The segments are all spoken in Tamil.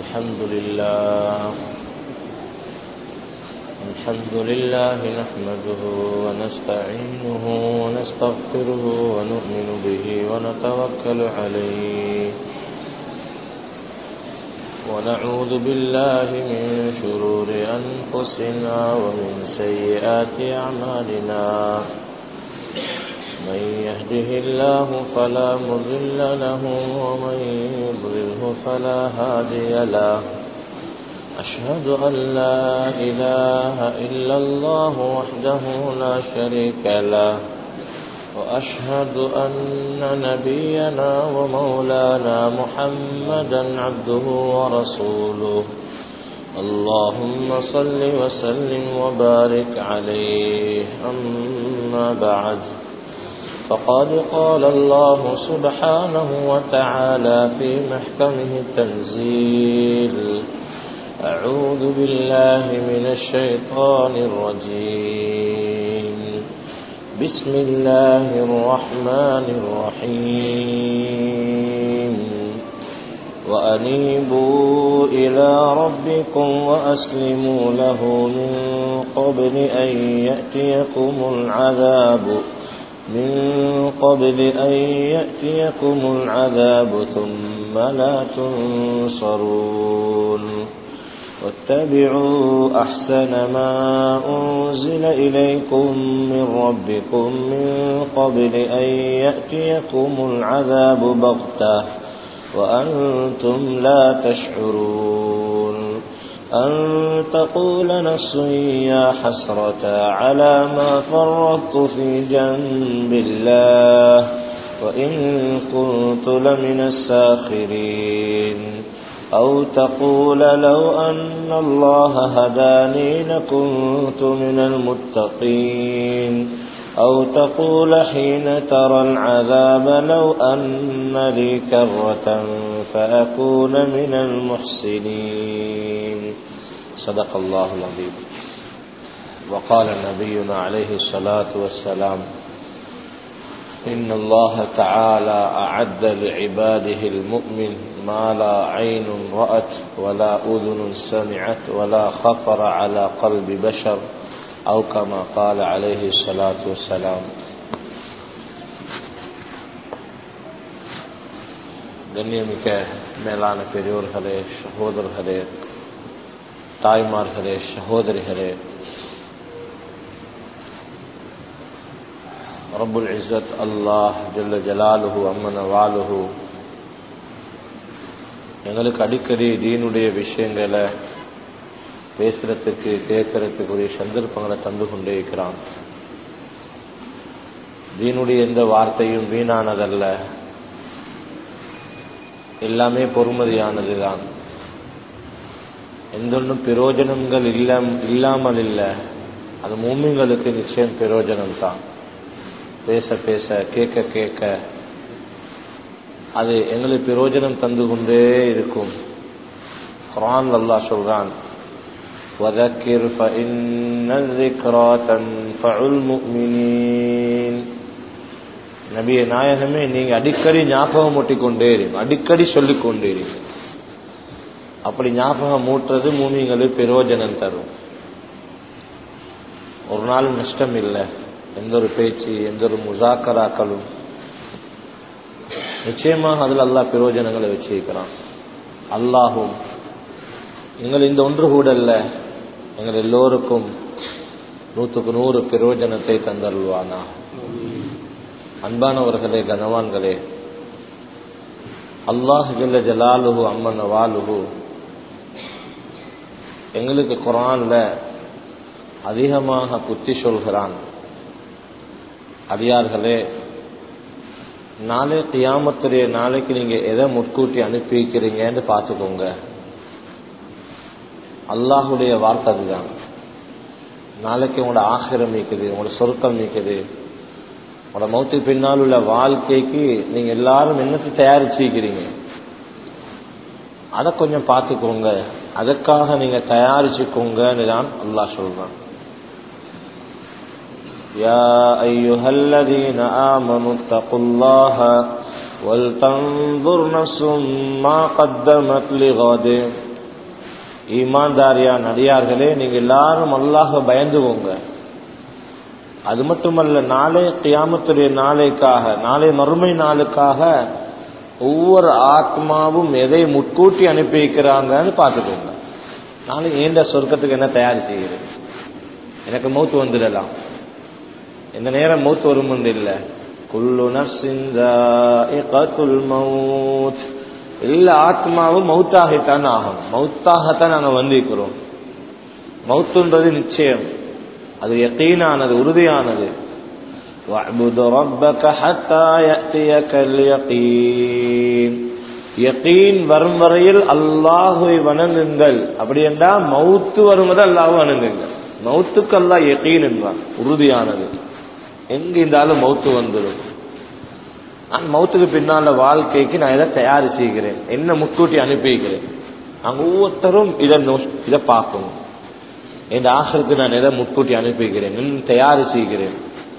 الحمد لله الحمد لله نحمده ونستعينه ونستغفره ونؤمن به ونتوكل عليه ونعوذ بالله من شرور أنفسنا ومن سيئات أعمالنا من يهده الله فلا مضل له ومن يضلله فلا هادي له أشهد أن لا إله إلا الله وحده لا شريك له وأشهد أن نبينا ومولانا محمدا عبده ورسوله اللهم صل وسلم وبارك عليه أما بعد فقد قال الله سبحانه وتعالى في محكمه التنزيل أعوذ بالله من الشيطان الرجيم بسم الله الرحمن الرحيم وأنيبوا إلى ربكم وأسلموا له من قبل أن يأتيكم العذاب من قبل أن يأتيكم العذاب ثم لا تنصرون واتبعوا أحسن ما أنزل إليكم من ربكم من قبل أن يأتيكم العذاب بغتة وأنتم لا تشعرون أن تقول نفس يا حسرة على ما فرطت في جنب الله وإن كنت لمن الساخرين أو تقول لو أن الله هداني لكنت من المتقين أو تقول حين ترى العذاب لو أن لي كرة فأكون من المحسنين صدق الله العظيم وقال نبينا عليه الصلاة والسلام إن الله تعالى أعد لعباده المؤمن ما لا عين رأت ولا أذن سمعت ولا خطر على قلب بشر أو كما قال عليه الصلاة والسلام கண்ணியமிக்க மேலான பெரியோர்களே சகோதரர்களே தாய்மார்களே சகோதரிகளே ரபுல் இசத் அல்லாஹ் ஜல்ல ஜலாலுஹு அம்மன வாலுஹு எங்களுக்கு அடிக்கடி தீனுடைய விஷயங்களை பேசுறதுக்கு கேட்கறதுக்குரிய சந்தர்ப்பங்களை தந்து கொண்டே இருக்கிறான் தீனுடைய எந்த வார்த்தையும் வீணானதல்ல எல்லாமே பொறுமதியானது தான் எந்தொன்னும் பிரயோஜனங்கள் இல்லாமல் இல்லை அது மூமிங்களுக்கு நிச்சயம் பிரயோஜனம் தான் பேச பேச கேட்க கேட்க அது எங்களுக்கு பிரயோஜனம் தந்து கொண்டே இருக்கும் குரான் அல்லா சொல்றான் وذكر فإن الذكرى تنفع المؤمنين நபிய நாயகமே நீங்க அடிக்கடி ஞாபகம் ஊட்டிக்கொண்டே இருங்க அடிக்கடி சொல்லிக் கொண்டே இருங்க அப்படி ஞாபகம் மூட்டுறது மூமிங்களுக்கு பிரயோஜனம் தரும் ஒரு நாள் நஷ்டம் இல்லை எந்த ஒரு பேச்சு எந்த ஒரு முசாக்கராக்களும் நிச்சயமாக அதில் அல்லா பிரயோஜனங்களை வச்சிருக்கிறான் அல்லாஹும் எங்கள் இந்த ஒன்று கூட அல்ல எங்கள் எல்லோருக்கும் நூற்றுக்கு நூறு பிரயோஜனத்தை தந்தருள்வானா அன்பானவர்களே கனவான்களே அல்லாஹ் ஜல்ல ஜலாலுஹு அம்மன் வாலுஹு எங்களுக்கு குரான்ல அதிகமாக புத்தி சொல்கிறான் அடியார்களே நாளை கியாமத்துடைய நாளைக்கு நீங்க எதை முட்கூட்டி அனுப்பி வைக்கிறீங்கன்னு பார்த்துக்கோங்க அல்லாஹுடைய வார்த்தை அதுதான் நாளைக்கு உங்களோட ஆசிரம் நீக்குது உங்களோட சொருக்கம் நீக்குது உங்களோட மௌத்துக்கு பின்னால் உள்ள வாழ்க்கைக்கு நீங்க எல்லாரும் என்னத்தை தயாரிச்சுக்கிறீங்க அதை கொஞ்சம் பார்த்துக்கோங்க அதற்காக நீங்க தயாரிச்சுக்கோங்கன்னு தான் அல்லாஹ் சொல்றான் يا أيها الذين آمنوا اتقوا الله ولتنظر نفس ما قدمت لغد ஈமான்தாரியா நடிகார்களே நீங்க எல்லாரும் அல்லாஹ பயந்துவோங்க அது மட்டுமல்ல நாளை கியாமத்துடைய நாளைக்காக நாளை மறுமை நாளுக்காக ஒவ்வொரு ஆத்மாவும் எதை முட்கூட்டி அனுப்பி வைக்கிறாங்கன்னு பார்த்துக்கோங்க நாளை ஏண்ட சொர்க்கத்துக்கு என்ன தயார் செய்கிறது எனக்கு மௌத்து வந்துடலாம் இந்த நேரம் மௌத்து வரும் இல்லை குல்லு நர்சிந்தால் மவுத் எல்லா ஆத்மாவும் மௌத்தாகத்தான் ஆகும் மௌத்தாகத்தான் நாங்கள் வந்திருக்கிறோம் மௌத்துன்றது நிச்சயம் அது யக்கீனானது உறுதியானது واعبد ربك حتى يأتيك اليقين யக்கீன் வரும் வரையில் அல்லாஹுவை வணங்குங்கள் அப்படி என்றா மௌத்து வருவது அல்லாஹ் வணங்குங்கள் மௌத்துக்கு அல்லாஹ் யக்கீன் என்பான் உறுதியானது எங்க இருந்தாலும் மௌத்து வந்துடும் நான் மௌத்துக்கு பின்னால வாழ்க்கைக்கு நான் இதை தயார் செய்கிறேன் என்ன முக்கூட்டி அனுப்பிக்கிறேன் நாங்கள் ஒவ்வொருத்தரும் இதை இதை பார்க்கணும் இந்த ஆசருக்கு நான் எதை முட்கூட்டி அனுப்பிக்கிறேன் இன்னும் தயார் செய்கிறேன்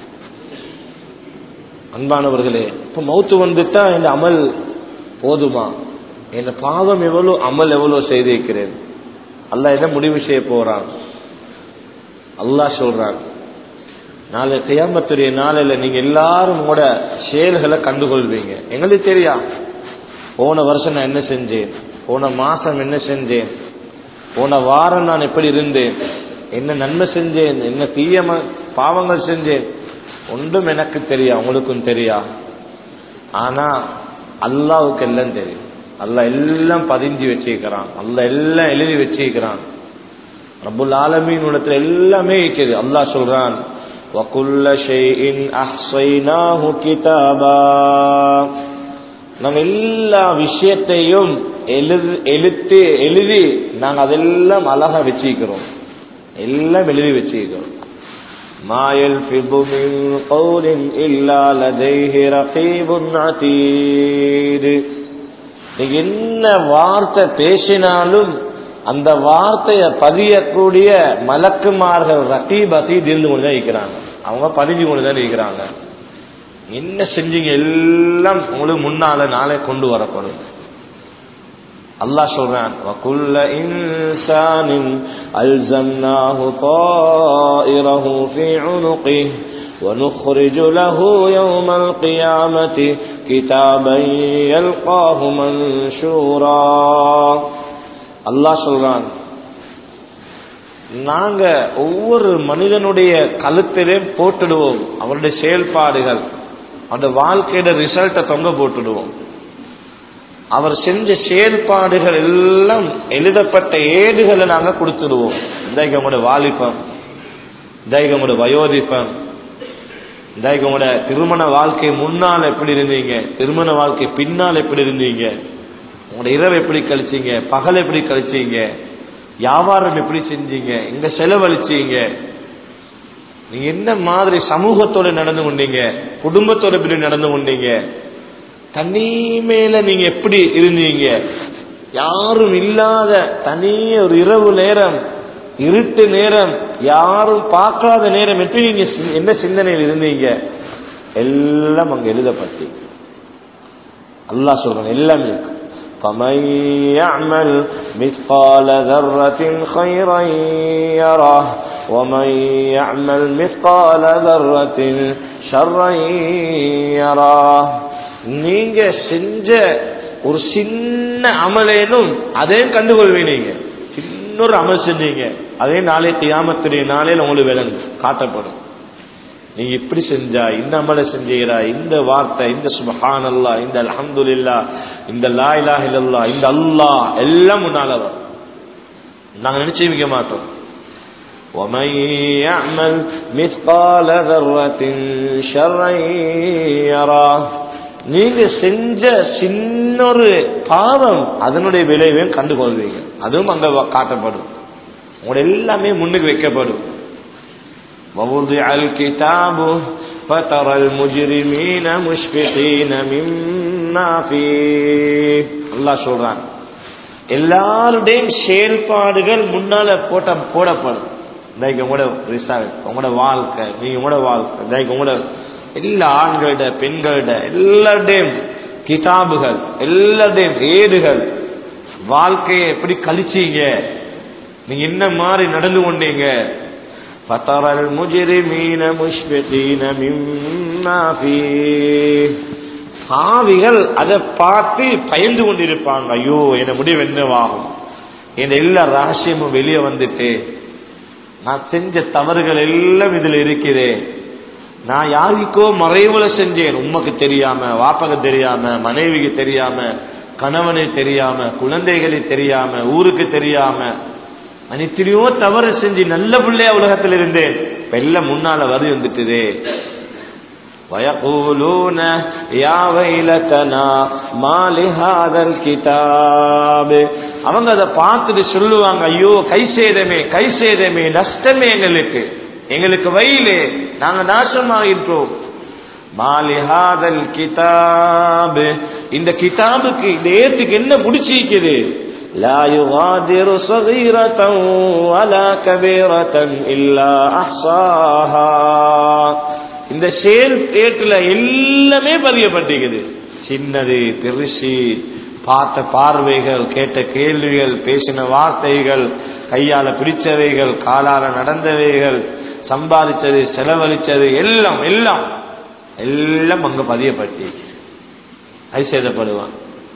அன்பானவர்களே இப்ப மௌத்து வந்துட்டா இந்த அமல் போதுமா என் பாவம் எவ்வளவு அமல் எவ்வளவு செய்திருக்கிறேன் அல்லாஹ் எதை முடிவு செய்ய போறான் அல்லாஹ் சொல்றான் நாளை கியாமத்துடைய நாளையில நீங்க எல்லாரும் கூட செயல்களை கண்டுகொள்வீங்க எங்களுக்கு தெரியா போன வருஷம் நான் என்ன செஞ்சேன் போன மாசம் என்ன செஞ்சேன் போன வாரம் நான் எப்படி இருந்தேன் என்ன நன்மை செஞ்சேன் என்ன தீய பாவங்கள் செஞ்சேன் ஒன்றும் எனக்கு தெரியா உங்களுக்கும் தெரியா ஆனா அல்லாவுக்கு எல்லாம் தெரியும் அல்ல எல்லாம் பதிஞ்சு வச்சிருக்கிறான் அல்ல எல்லாம் எழுதி வச்சிருக்கிறான் ரபுல் ஆலமீன் இடத்துல எல்லாமே இருக்குது அல்லாஹ் சொல்றான் وَكُلَّ شَيْءٍ أَحْصَيْنَاهُ كِتَابًا நாங்கள் எல்லா விஷயத்தையும் எழுது எழுத்து எழுதி நாங்கள் அதெல்லாம் அழகா வச்சிருக்கிறோம் எல்லாம் எழுதி வச்சிருக்கிறோம் ما يلفظ من قول إلا لديه رقيب عتيد நீங்க என்ன வார்த்தை பேசினாலும் அந்த வார்த்தையை பதியக்கூடிய மலக்குமார்கள் ரகீப் அசீத் இருந்து கொண்டு தான் இருக்கிறாங்க அவங்க பதிஞ்சு கொண்டு தான் இருக்கிறாங்க என்ன செஞ்சீங்க எல்லாம் உங்களுக்கு முன்னால நாளை கொண்டு வரப்படும் அல்லாஹ் சொல்றான் وَكُلَّ إِنسَانٍ أَلْزَمْنَاهُ طَائِرَهُ فِي عُنُقِهِ ونخرج له يوم القيامة كتابا يلقاه منشورا அல்லாஹ் சொல்றான் நாங்க ஒவ்வொரு மனிதனுடைய கழுத்திலே போட்டுடுவோம் அவருடைய செயல்பாடுகள் அந்த வாழ்க்கையோட ரிசல்ட்டை தொங்க போட்டுடுவோம் அவர் செஞ்ச செயல்பாடுகள் எல்லாம் எழுதப்பட்ட ஏடுகளை நாங்க கொடுத்துடுவோம் இன்றைக்கு உங்களோட வாலிபம் இன்றைக்கு உங்களோட வயோதிப்பம் இன்றைக்கு உங்களோட திருமண வாழ்க்கை முன்னால் எப்படி இருந்தீங்க திருமண வாழ்க்கை பின்னால் எப்படி இருந்தீங்க உங்களோட இரவு எப்படி கழிச்சீங்க பகல் எப்படி கழிச்சீங்க வியாபாரம் எப்படி செஞ்சீங்க எங்க செலவழிச்சீங்க நீங்க என்ன மாதிரி சமூகத்தோட நடந்து கொண்டீங்க குடும்பத்தோட எப்படி நடந்து கொண்டீங்க தனி மேல நீங்க எப்படி இருந்தீங்க யாரும் இல்லாத தனிய ஒரு இரவு நேரம் இருட்டு நேரம் யாரும் பார்க்காத நேரம் எப்படி நீங்க சி- என்ன சிந்தனையில் இருந்தீங்க எல்லாம் அங்க எழுதப்பட்டு அல்லாஹ் சொல்றான் எல்லாமே இருக்கு. فمن يعمل مثقال ذرة خيرا يره ومن يعمل مثقال ذرة شرا يره நீங்க செஞ்ச ஒரு சின்ன அமலேனும் அதையும் கண்டுகொள்வீங்க நீங்க சின்ன ஒரு அமல் செஞ்சீங்க அதே நாளை கியாமத்துடைய நாளையில் உங்களுக்கு விளங்கும் காட்டப்படும் நீங்க இப்படி செஞ்சா இந்த அமலை செஞ்சீரா இந்த வார்த்தை இந்த சுபஹான் அல்லா இந்த அல்ஹம்துலில்லா இந்த லா இலாஹ இல்லல்லா இந்த அல்லாஹ் எல்லாம் முன்னால வரும் நாங்க நினைச்சு வைக்க மாட்டோம் ومن يعمل مثقال ذرة شرا يراه நீங்க செஞ்ச சின்ன ஒரு பாவம் அதனுடைய விளைவையும் கண்டுகொள்வீங்க அதுவும் அங்க வ- காட்டப்படும் உங்களோட எல்லாமே முன்னுக்கு வைக்கப்படும் ووضع الكتاب فترى المجرمين مشفقين مما فيه அல்லாஹ் சொல்றான் எல்லாருடையும் செயல்பாடுகள் முன்னால போட்ட போடப்படும் இன்றைக்கு உங்களோட ரிசல்ட் உங்களோட வாழ்க்கை நீங்க உங்களோட வாழ்க்கை இன்றைக்கு உங்களோட எல்லா ஆண்களோட பெண்களோட எல்லாருடையும் கிதாபுகள் எல்லாருடையும் ஏடுகள் வாழ்க்கையை எப்படி கழிச்சீங்க நீங்க என்ன மாதிரி நடந்து கொண்டீங்க فترى المجرمين مشفقين مما فيه பாவிகள் அதை பார்த்து பயந்து கொண்டிருப்பாங்க ஐயோ என்ன முடிவு என்னவாகும் என் எல்லா ரகசியமும் வெளியே வந்துட்டு நான் செஞ்ச தவறுகள் எல்லாம் இதுல இருக்கிறே நான் யாருக்கோ மறைவுல செஞ்சேன் உமக்கு தெரியாம வாப்பக்கு தெரியாம மனைவிக்கு தெரியாம கணவனை தெரியாம குழந்தைகளை தெரியாம ஊருக்கு தெரியாம நான் எத்தனையோ தவறு செஞ்சு நல்ல பிள்ளையா உலகத்தில் இருந்தேன் இப்ப எல்லாம் முன்னால வரி வந்துட்டுதே ويقولون يا ويلتنا ما لهذا الكتاب அவங்க அதை பார்த்துட்டு சொல்லுவாங்க ஐயோ கை சேதமே கை சேதமே நஷ்டமே எங்களுக்கு எங்களுக்கு வயலு நாங்க நாசமாகின்றோம் மாலிஹாதல் கிதாப் இந்த கிதாபுக்கு இந்த ஏத்துக்கு என்ன முடிச்சிருக்குது لا يغادر صغيرة ولا كبيرة إلا أحصاها இந்த செயல் ஏட்டுல எல்லாமே பதியப்பட்டிருக்குது சின்னது பெருசு பார்த்த பார்வைகள் கேட்ட கேள்விகள் பேசின வார்த்தைகள் கையால பிடிச்சவைகள் காலால நடந்தவைகள் சம்பாதிச்சது செலவழிச்சது எல்லாம் எல்லாம் எல்லாம் அங்க பதியப்பட்டி அது சேதப்படுவான்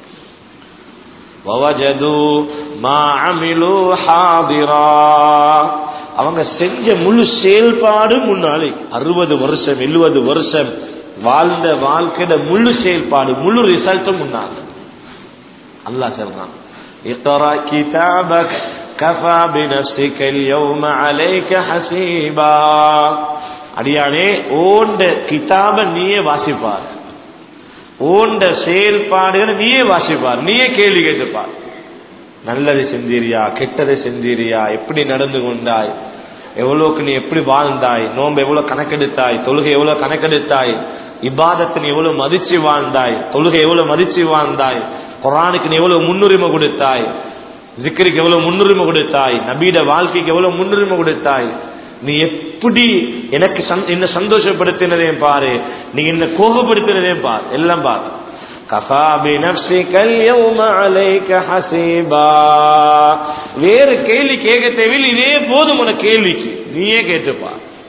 அவங்க செஞ்ச முழு செயல்பாடு முன்னாலே அறுபது வருஷம் எழுபது வருஷம் வாழ்ந்த வாழ்க்கையோட முழு செயல்பாடு முழு ரிசல்ட்டும் முன்னால அல்லா சொல்றான் اقرأ كتابك كفى بنفسك اليوم عليك حسيبا அடியானே ஓண்ட கிதாப நீயே வாசிப்பார் ஓண்ட செயல்பாடுகளை நீயே வாசிப்பார் நீயே கேள்வி கேட்டுப்பார் நல்லது செஞ்சீரியா கெட்டதை செஞ்சீரியா எப்படி நடந்து கொண்டாய் எவ்வளவுக்கு நீ எப்படி வாழ்ந்தாய் நோன்பு எவ்வளவு கணக்கெடுத்தாய் தொழுகை எவ்வளவு கணக்கெடுத்தாய் இபாதத்தை நீ எவ்வளவு மதிச்சு வாழ்ந்தாய் தொழுகை எவ்வளவு மதிச்சு வாழ்ந்தாய் குரானுக்கு நீ எவ்வளவு முன்னுரிமை கொடுத்தாய் ஜிக்கருக்கு எவ்வளவு முன்னுரிமை கொடுத்தாய் நபீட வாழ்க்கைக்கு எவ்வளவு முன்னுரிமை கொடுத்தாய் நீ எப்படி எனக்கு என்ன சந்தோஷப்படுத்தினதையும் பாரு நீ என்ன கோபப்படுத்தினதையும் பார் எல்லாம் பார் கஃபா பினப்சிக اليوم عليك حسيبا வேறு கேள்வி கேட்க தேவையில் இதே போதும் உன கேள்விக்கு நீயே கேட்டுப்பா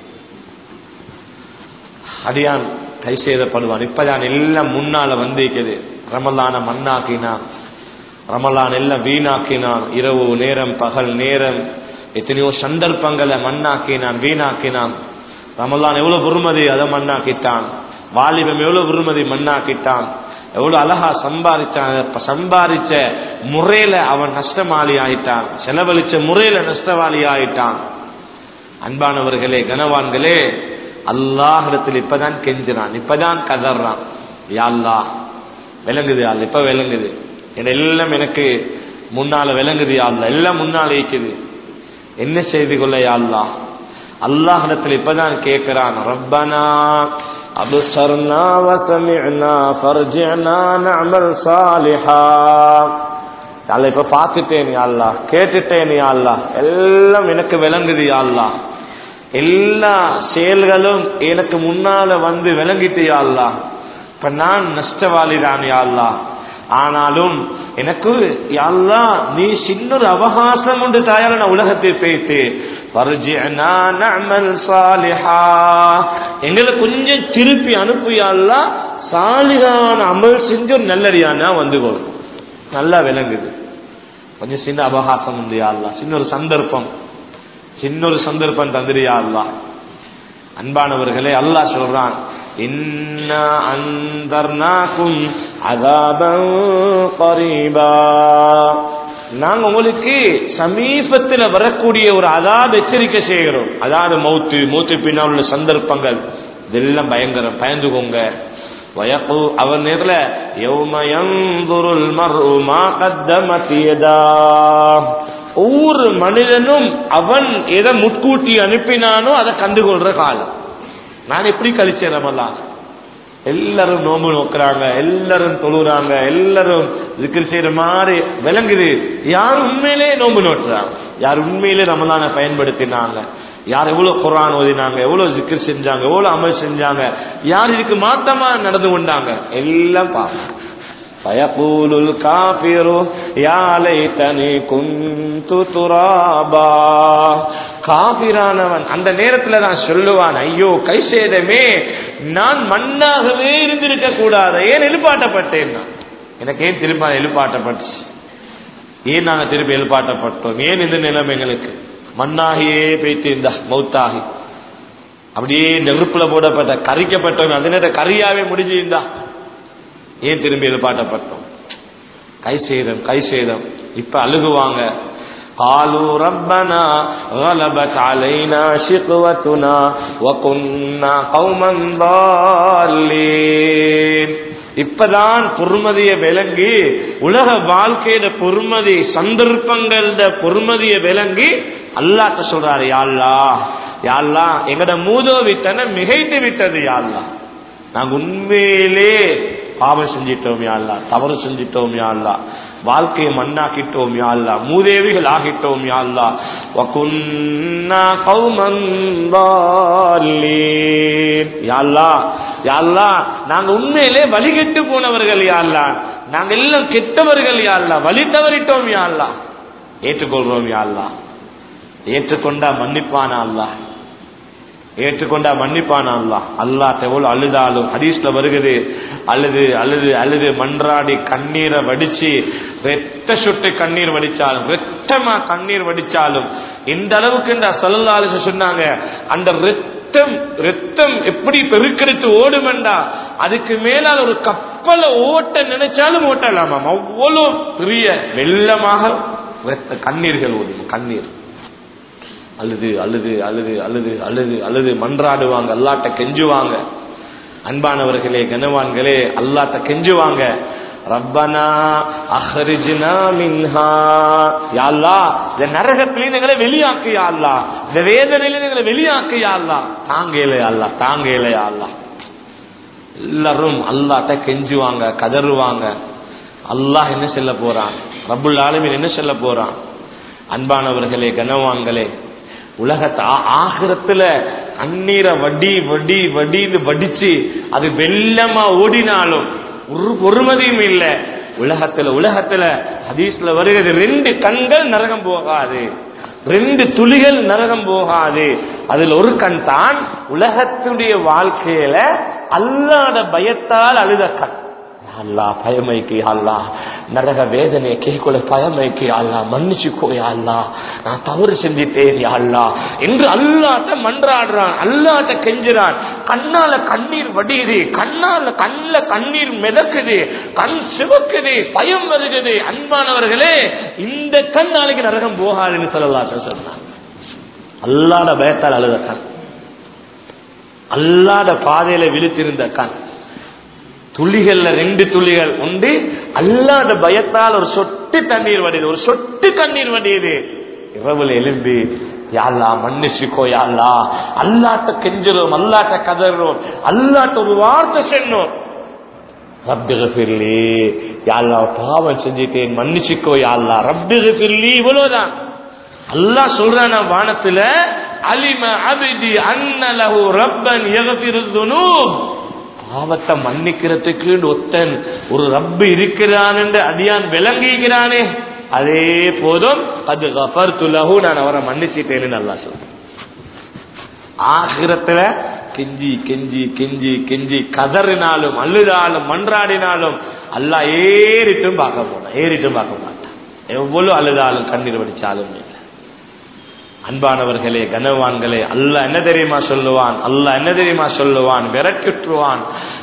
அடியான் கை செய்தப்படுவான் இப்பதான் எல்லாம் முன்னால வந்திருக்குது ரமலான மண்ணாக்கினான் ரமலான் எல்லாம் வீணாக்கினான் இரவு நேரம் பகல் நேரம் எத்தனையோ சந்தர்ப்பங்களை மண்ணாக்கினான் வீணாக்கினான் ரமலான் எவ்வளவு பொறுமதி அதை மண்ணாக்கிட்டான் வாலிபம் எவ்வளவு பொறுமதி மண்ணாக்கிட்டான் எவ்வளவு அழகா சம்பாதிச்சான் சம்பாதிச்ச முறையில அவன் நஷ்டமாளி ஆயிட்டான் செலவழிச்ச முறையில நஷ்டவாளி ஆயிட்டான் அன்பானவர்களே கனவான்களே அல்லாஹிடத்தில் இப்பதான் கெஞ்சிறான் இப்பதான் கதறான் யாழ்லா விளங்குது யாழ் இப்ப விளங்குது எல்லாம் எனக்கு முன்னால விளங்குது யாழ்லா எல்லாம் முன்னால இருக்குது என்ன செய்து கொள்ள யாழ்லா அல்லாஹிடத்தில் இப்பதான் கேட்கிறான் ரப்பனா அபுசர்னா வசமினா ஃபர்ஜினா நஅமல் சாலிஹா அல்ல இப்ப பார்த்துட்டேன் யாழ்லா கேட்டுட்டேன் யாழ்லா எல்லாம் எனக்கு விளங்குது யாழ்லா எல்லா செயல்களும் எனக்கு முன்னால வந்து விளங்கிட்டு யாழ்லா இப்ப நான் நஷ்டவாளிதான் யாழ்லா ஆனாலும் எனக்கு யாழ்லா நீ சின்ன ஒரு அவகாசம் உண்டு தாயார நான் உலகத்தை பேத்து எங்களை கொஞ்சம் திருப்பி அனுப்பியாள்லா சாலிகான அமல் செஞ்சு ஒரு நல்லடியானா வந்து நல்லா விளங்குது கொஞ்சம் சின்ன அவகாசம் உண்டு யாழ்லா சின்ன ஒரு சந்தர்ப்பம் சின்ன ஒரு சந்தர்ப்பம் தந்திரியா அல்லா அன்பானவர்களே அல்லாஹ் சொல்றான் இன்னா அந்தர்னாக்கும் அதாபம் கரீபா நாங்க உங்களுக்கு சமீபத்தில் வரக்கூடிய ஒரு அதாப் எச்சரிக்கை செய்கிறோம் அதாவது மௌத்து மூத்து பின்னால் உள்ள சந்தர்ப்பங்கள் இதெல்லாம் பயங்கரம் பயந்துக்கோங்க வயக்கு அவர் நேரத்தில் யௌமயந்துருல் மர்மா கத்தமத்தியதா ஒவ்வொரு மனிதனும் அவன் எதை முட்கூட்டி அனுப்பினானோ அதை கண்டுகொள்ற காலம் நான் எப்படி கழிச்சேன் ரமலான் எல்லாரும் நோம்பு நோக்குறாங்க எல்லாரும் தொழுறாங்க எல்லாரும் திக்கர் செய்யற மாதிரி விளங்குது யார் உண்மையிலே நோம்பு நோட்டுறாங்க யார் உண்மையிலே ரமலான பயன்படுத்தினாங்க யார் எவ்வளவு குரான் ஓதினாங்க எவ்வளவு ஜிக்கர் செஞ்சாங்க எவ்வளவு அமல் செஞ்சாங்க யார் இதுக்கு மாத்தமா நடந்து கொண்டாங்க எல்லாம் பார்ப்போம் فيقول الكافر يا ليتني كنت ترابا காபிரானவன் அந்த நேரத்துல நான் சொல்லுவான் ஐயோ கை சேதமே நான் மண்ணாகவே இருந்திருக்க கூடாது ஏன் எழுப்பாட்டப்பட்டேன் நான் எனக்கு ஏன் திரும்ப எழுப்பாட்டப்பட்டுச்சு ஏன் நாங்க திருப்பி எழுப்பாட்டப்பட்டோம் ஏன் இந்த நிலைமை எங்களுக்கு மண்ணாகியே போயிட்டு இந்த மௌத்தாகி அப்படியே நெருப்புல போடப்பட்ட கரிக்கப்பட்டோம் அது நேரம் கரியாவே முடிஞ்சு இருந்தா ஏன் திரும்பி எழுப்பாட்டப்பட்டோம் கை சேதம் கை சேதம் இப்ப அழுகுவாங்க قالوا ربنا غلبت علينا شقوتنا وكنا قوما ضالين இப்பதான் பொறுமதிய விளங்கி உலக வாழ்க்கையில பொறுமதி சந்தர்ப்பங்கள பொறுமதிய விளங்கி அல்லாட்ட சொல்றாரு யாழ்லா யாழ்லா எங்கட மூதோ விட்டன மிகைத்து விட்டது யாழ்லா நாங்க உண்மையிலே பாவம் செஞ்சிட்டோம் யாழ்லா தவறு செஞ்சிட்டோம் யாழ்லா வாழ்க்கையை மண்ணாக்கிட்டோம் யாழ்லா மூதேவிகள் ஆகிட்டோம் யாழ்லா வகுன்னா கௌமன் ضالين. யாழ்லா யாழ்லா நாங்க உண்மையிலே வழிகெட்டு போனவர்கள் யாழ்லா நாங்க எல்லாம் கெட்டவர்கள் யாழ்லா வழி தவறிட்டோம் யாழ்லா ஏற்றுக்கொள்றோம் யாழ்லா ஏற்றுக்கொண்டா மன்னிப்பானா அல்லாஹ் ஏற்றுக்கொண்டா மன்னிப்பானா அல்லாஹ் அல்லாஹ் எவ்வளவு அழுதாலும் ஹதீஸ்ல வருகிறது அழுது அழுது அழுது மன்றாடி கண்ணீரை வடிச்சு ரெட்ட சொட்டு கண்ணீர் வடிச்சாலும் ரெட்டமா கண்ணீர் வடிச்சாலும் இந்த அளவுக்கு இந்த சொல்லலாலு சொன்னாங்க அந்த ரத்தம் ரத்தம் எப்படி பெருக்கெடுத்து ஓடுமெண்டா அதுக்கு மேலால் ஒரு கப்பலை ஓட்ட நினைச்சாலும் ஓட்டலாமாம் அவ்வளவு பெரிய வெள்ளமாக ரத்த கண்ணீர்கள் ஓடும் கண்ணீர் அழுது அழுது அழுது அழுது அழுது அழுது மன்றாடுவாங்க அல்லாட்ட கெஞ்சுவாங்க அன்பானவர்களே கனவான்களே அல்லாட்ட கெஞ்சுவாங்க ரப்பனா அஹ்ரிஜ்னா மின்ஹா யா அல்லாஹ் இந்த நரகத்திலிருந்து எங்களை வெளியாக்கு யா அல்லாஹ் இந்த வேதனையிலிருந்து எங்களை வெளியாக்கு யா அல்லாஹ் தாங்கல யா அல்லாஹ் தாங்கல யா அல்லாஹ் எல்லாரும் அல்லாட்ட கெஞ்சுவாங்க கதறுவாங்க அல்லாஹ் என்ன சொல்ல போறான் ரப்புல் ஆலமீன் என்ன சொல்ல போறான் அன்பானவர்களே கனவான்களே உலகத்தை ஆ- ஆகிரத்துல கண்ணீரை வடி வடி வடின்னு வடிச்சு அது வெள்ளமா ஓடினாலும் ஒரு பொறுமதியும் இல்லை உலகத்துல உலகத்துல ஹதீஸ்ல வருகிறது ரெண்டு கண்கள் நரகம் போகாது ரெண்டு துளிகள் நரகம் போகாது அதில் ஒரு கண் தான் உலகத்துடைய வாழ்க்கையில அல்லாத பயத்தால் அழுத கண் அல்லா பயமைக்கு அல்லா நரக வேதனையை கேட்கல பயமைக்கு அல்லா மன்னிச்சுக்கோ அல்லா நான் தவறு செஞ்சிட்டேன் அல்லா என்று அல்லாட்ட மன்றாடுறான் அல்லாட்ட கெஞ்சுறான் கண்ணால கண்ணீர் வடியுது கண்ணால கண்ணுல கண்ணீர் மிதக்குது கண் சிவக்குது பயம் வருகுது அன்பானவர்களே இந்த கண் நாளைக்கு நரகம் போகாதுன்னு சொல்லலாம் சொன்னான் அல்லாத பயத்தால் அழுத கண் அல்லாத பாதையில விழித்திருந்த கண் துளிகள்ல ரெண்டு துளிகள் உண்டு அல்லாத பயத்தால் ஒரு சொட்டு தண்ணீர் வடியுது ஒரு சொட்டு கண்ணீர் வடியுது இரவுல எலும்பி யாழ்லா மன்னிச்சுக்கோ யாழ்லா அல்லாட்ட கெஞ்சுறோம் அல்லாட்ட கதறோம் அல்லாட்ட ஒரு வார்த்தை சொன்னோம் ரப்பிகபிர்லி யாழ்லா பாவம் செஞ்சுட்டேன் மன்னிச்சுக்கோ யாழ்லா ரப்பிகபிர்லி இவ்வளவுதான் அல்லாஹ் சொல்றான வானத்துல அலிம அபிதி அன்னலஹு ரப்பன் யகஃபிரு துனூப் பாவத்தை மன்னிக்கிறதுக்கு ஒத்தன் ஒரு ரப்பு இருக்கிறான் என்று அடியான் விளங்குகிறானே அதே போதும் அது கஃபர் துலகு நான் அவரை மன்னிச்சிட்டேன்னு நல்லா சொல்றேன் ஆகிரத்துல கெஞ்சி கெஞ்சி கெஞ்சி கெஞ்சி கதறினாலும் அழுதாலும் மன்றாடினாலும் அல்லா ஏறிட்டும் பார்க்க போனான் ஏறிட்டும் பார்க்க மாட்டான் எவ்வளவு அழுதாலும் கண்ணீர் வடிச்சாலும் இல்லை அன்பானவர்களே கனவான்களே அல்லாஹ் என்ன தெரியுமா சொல்லுவான் அல்லாஹ் என்ன தெரியுமா சொல்லுவான் விரட்டுவான்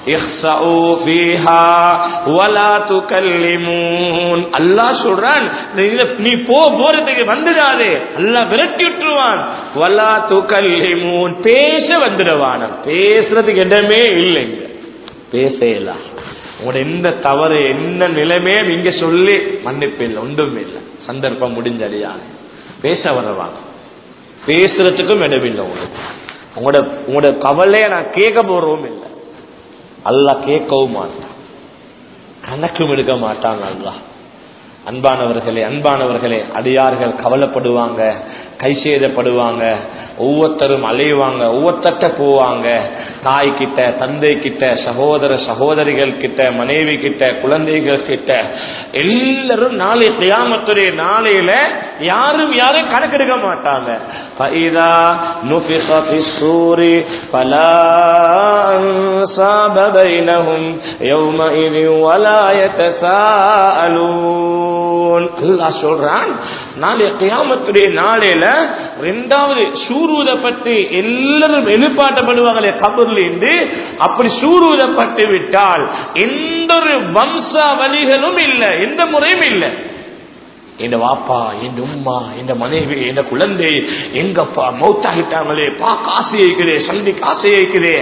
அல்லாஹ் சொல்றான் நீ- நீ போ போறதுக்கு வந்துடாதே அல்லாஹ் விரட்டி விட்டுருவான் வலா துகல்லிமூன் பேச வந்துடுவான் பேசுறதுக்கு இடமே இல்லைங்க பேசலாம் உங்களோட எந்த தவறு என்ன நிலைமே நீங்க சொல்லி மன்னிப்பு இல்லை ஒன்றும் இல்லை சந்தர்ப்பம் முடிஞ்சடியா பேச வருவாங்க பேசுறதுக்கும் இடமில்லை உங்களுக்கு உங்களோட உங்களோட கவலையை நான் கேட்க போறவும் இல்லை அல்லாஹ் கேட்கவும் மாட்டான் கணக்கும் எடுக்க மாட்டாங்க அல்லாஹ் அன்பானவர்களே அன்பானவர்களே அடியார்கள் கவலைப்படுவாங்க கை சேதப்படுவாங்க ஒவ்வொருத்தரும் அலைவாங்க ஒவ்வொருத்தட்ட போவாங்க தாய் கிட்ட தந்தை கிட்ட சகோதர சகோதரிகள் கிட்ட மனைவி கிட்ட குழந்தைகள் கிட்ட எல்லாரும் நாளை கியாமத்துடைய நாளையில யாரும் யாரும் கணக்கெடுக்க மாட்டாங்க فَإِذَا نُفِخَ فِي الصُّورِ فَلَا أَنْسَابَ بَيْنَهُمْ يَوْمَئِذٍ وَلَا يَتَسَاءَلُونَ அல்லாஹ் சொல்றான் நாளை கியாமத்துடைய நாளையில ரெண்டாவது சூருவதப்பட்டு எல்லாரும் எழுப்பாட்டப்படுவாங்களே கபர்ல இருந்து அப்படி சூருவதப்பட்டு விட்டால் எந்த ஒரு வம்சாவளிகளும் இல்லை எந்த முறையும் இல்லை என் வாப்பா என் உம்மா என் மனைவி என் குழந்தை எங்கப்பா மௌத்தாகிட்டாங்களே பா காசு இருக்கிறே சந்தி காசு இருக்கிறே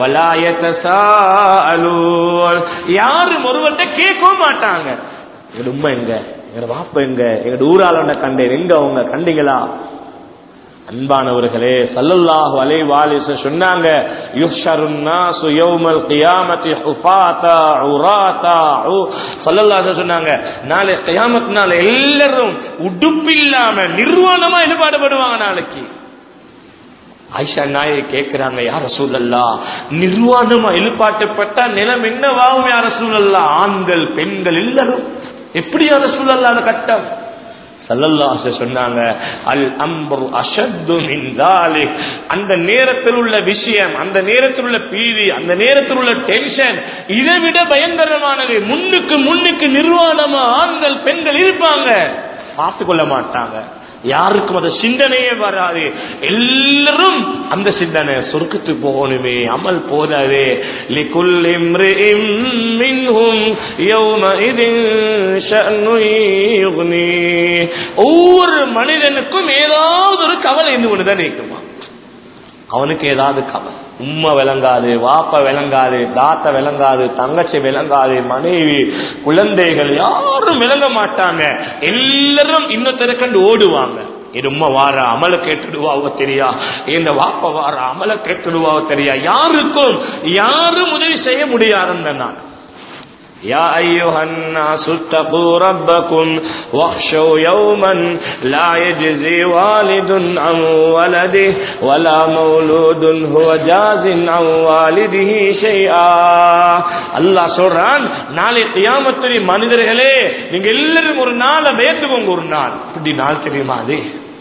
யாரும் ஒருவர்கிட்ட கேட்கவும் மாட்டாங்க எங்க உம்மா எங்க எங்க வாப்பா எங்க எங்க ஊராளோட கண்டேன் எங்க அவங்க கண்டீங்களா அன்பானவர்களே சல்லல்லாஹு அலைஹி வாலிஸ சொன்னாங்க யுஹ்ஷருன் நாசு யௌமல் கியாமத்தி ஹுஃபாதா உராதா சல்லல்லாஹு சொன்னாங்க நாளை கியாமத் நாள் எல்லாரும் உடுப்பில்லாம நிர்வாணமா எழுப்பாடுபடுவாங்க நாளைக்கு ஆயிஷா நாயை கேட்கிறாங்க யார சூழல்லா நிர்வாணமா எழுப்பாட்டப்பட்டா நிலம் என்னவாகும் யார சூழல்லா ஆண்கள் பெண்கள் எல்லாரும் எப்படி யார சூழல்லா அந்த கட்டம் சல்லல்லாஹு சொன்னாங்க அல் அம்பரு அஷத்து மின் தாலிக் அந்த நேரத்தில் உள்ள விஷயம் அந்த நேரத்தில் உள்ள பீதி அந்த நேரத்தில் உள்ள டென்ஷன் இதை விட பயங்கரமானது முன்னுக்கு முன்னுக்கு நிர்வாணமா ஆண்கள் பெண்கள் இருப்பாங்க பார்த்து கொள்ள மாட்டாங்க யாருக்கும் அந்த சிந்தனையே வராது எல்லாரும் அந்த சிந்தனை சொர்க்கத்து போகணுமே அமல் போதாதே லிகுல் இம்ரிஇம் மின்ஹும் யௌமஇதின் ஷஅனு யுக்னி ஒவ்வொரு மனிதனுக்கும் ஏதாவது ஒரு கவலை இருந்து கொண்டுதான் இருக்குமா அவனுக்கு ஏதாவது கவலை உம்மை விளங்காது வாப்ப விளங்காது தாத்த விளங்காது தங்கச்சி விளங்காது மனைவி குழந்தைகள் யாரும் விளங்க மாட்டாங்க எல்லாரும் இன்னொருத்தரை கண்டு ஓடுவாங்க என் உம்மை வார அமல கேட்டுடுவாவோ தெரியா இந்த வாப்ப வார அமல கேட்டுடுவாவோ தெரியா யாருக்கும் யாரும் உதவி செய்ய முடியாதுன்னு நான் يا أيها الناس اتقوا ربكم واخشوا يوما لا يجزي والد عن ولده ولا مولود هو جاز عن والده شيئا அல்லாஹ் சொல்றான் நாளை கியாமத்துடைய மனிதர்களே நீங்க எல்லாரும் ஒரு நாளை வேத்துக்கோங்க ஒரு நாள் இப்படி நாள் தெரியுமா அது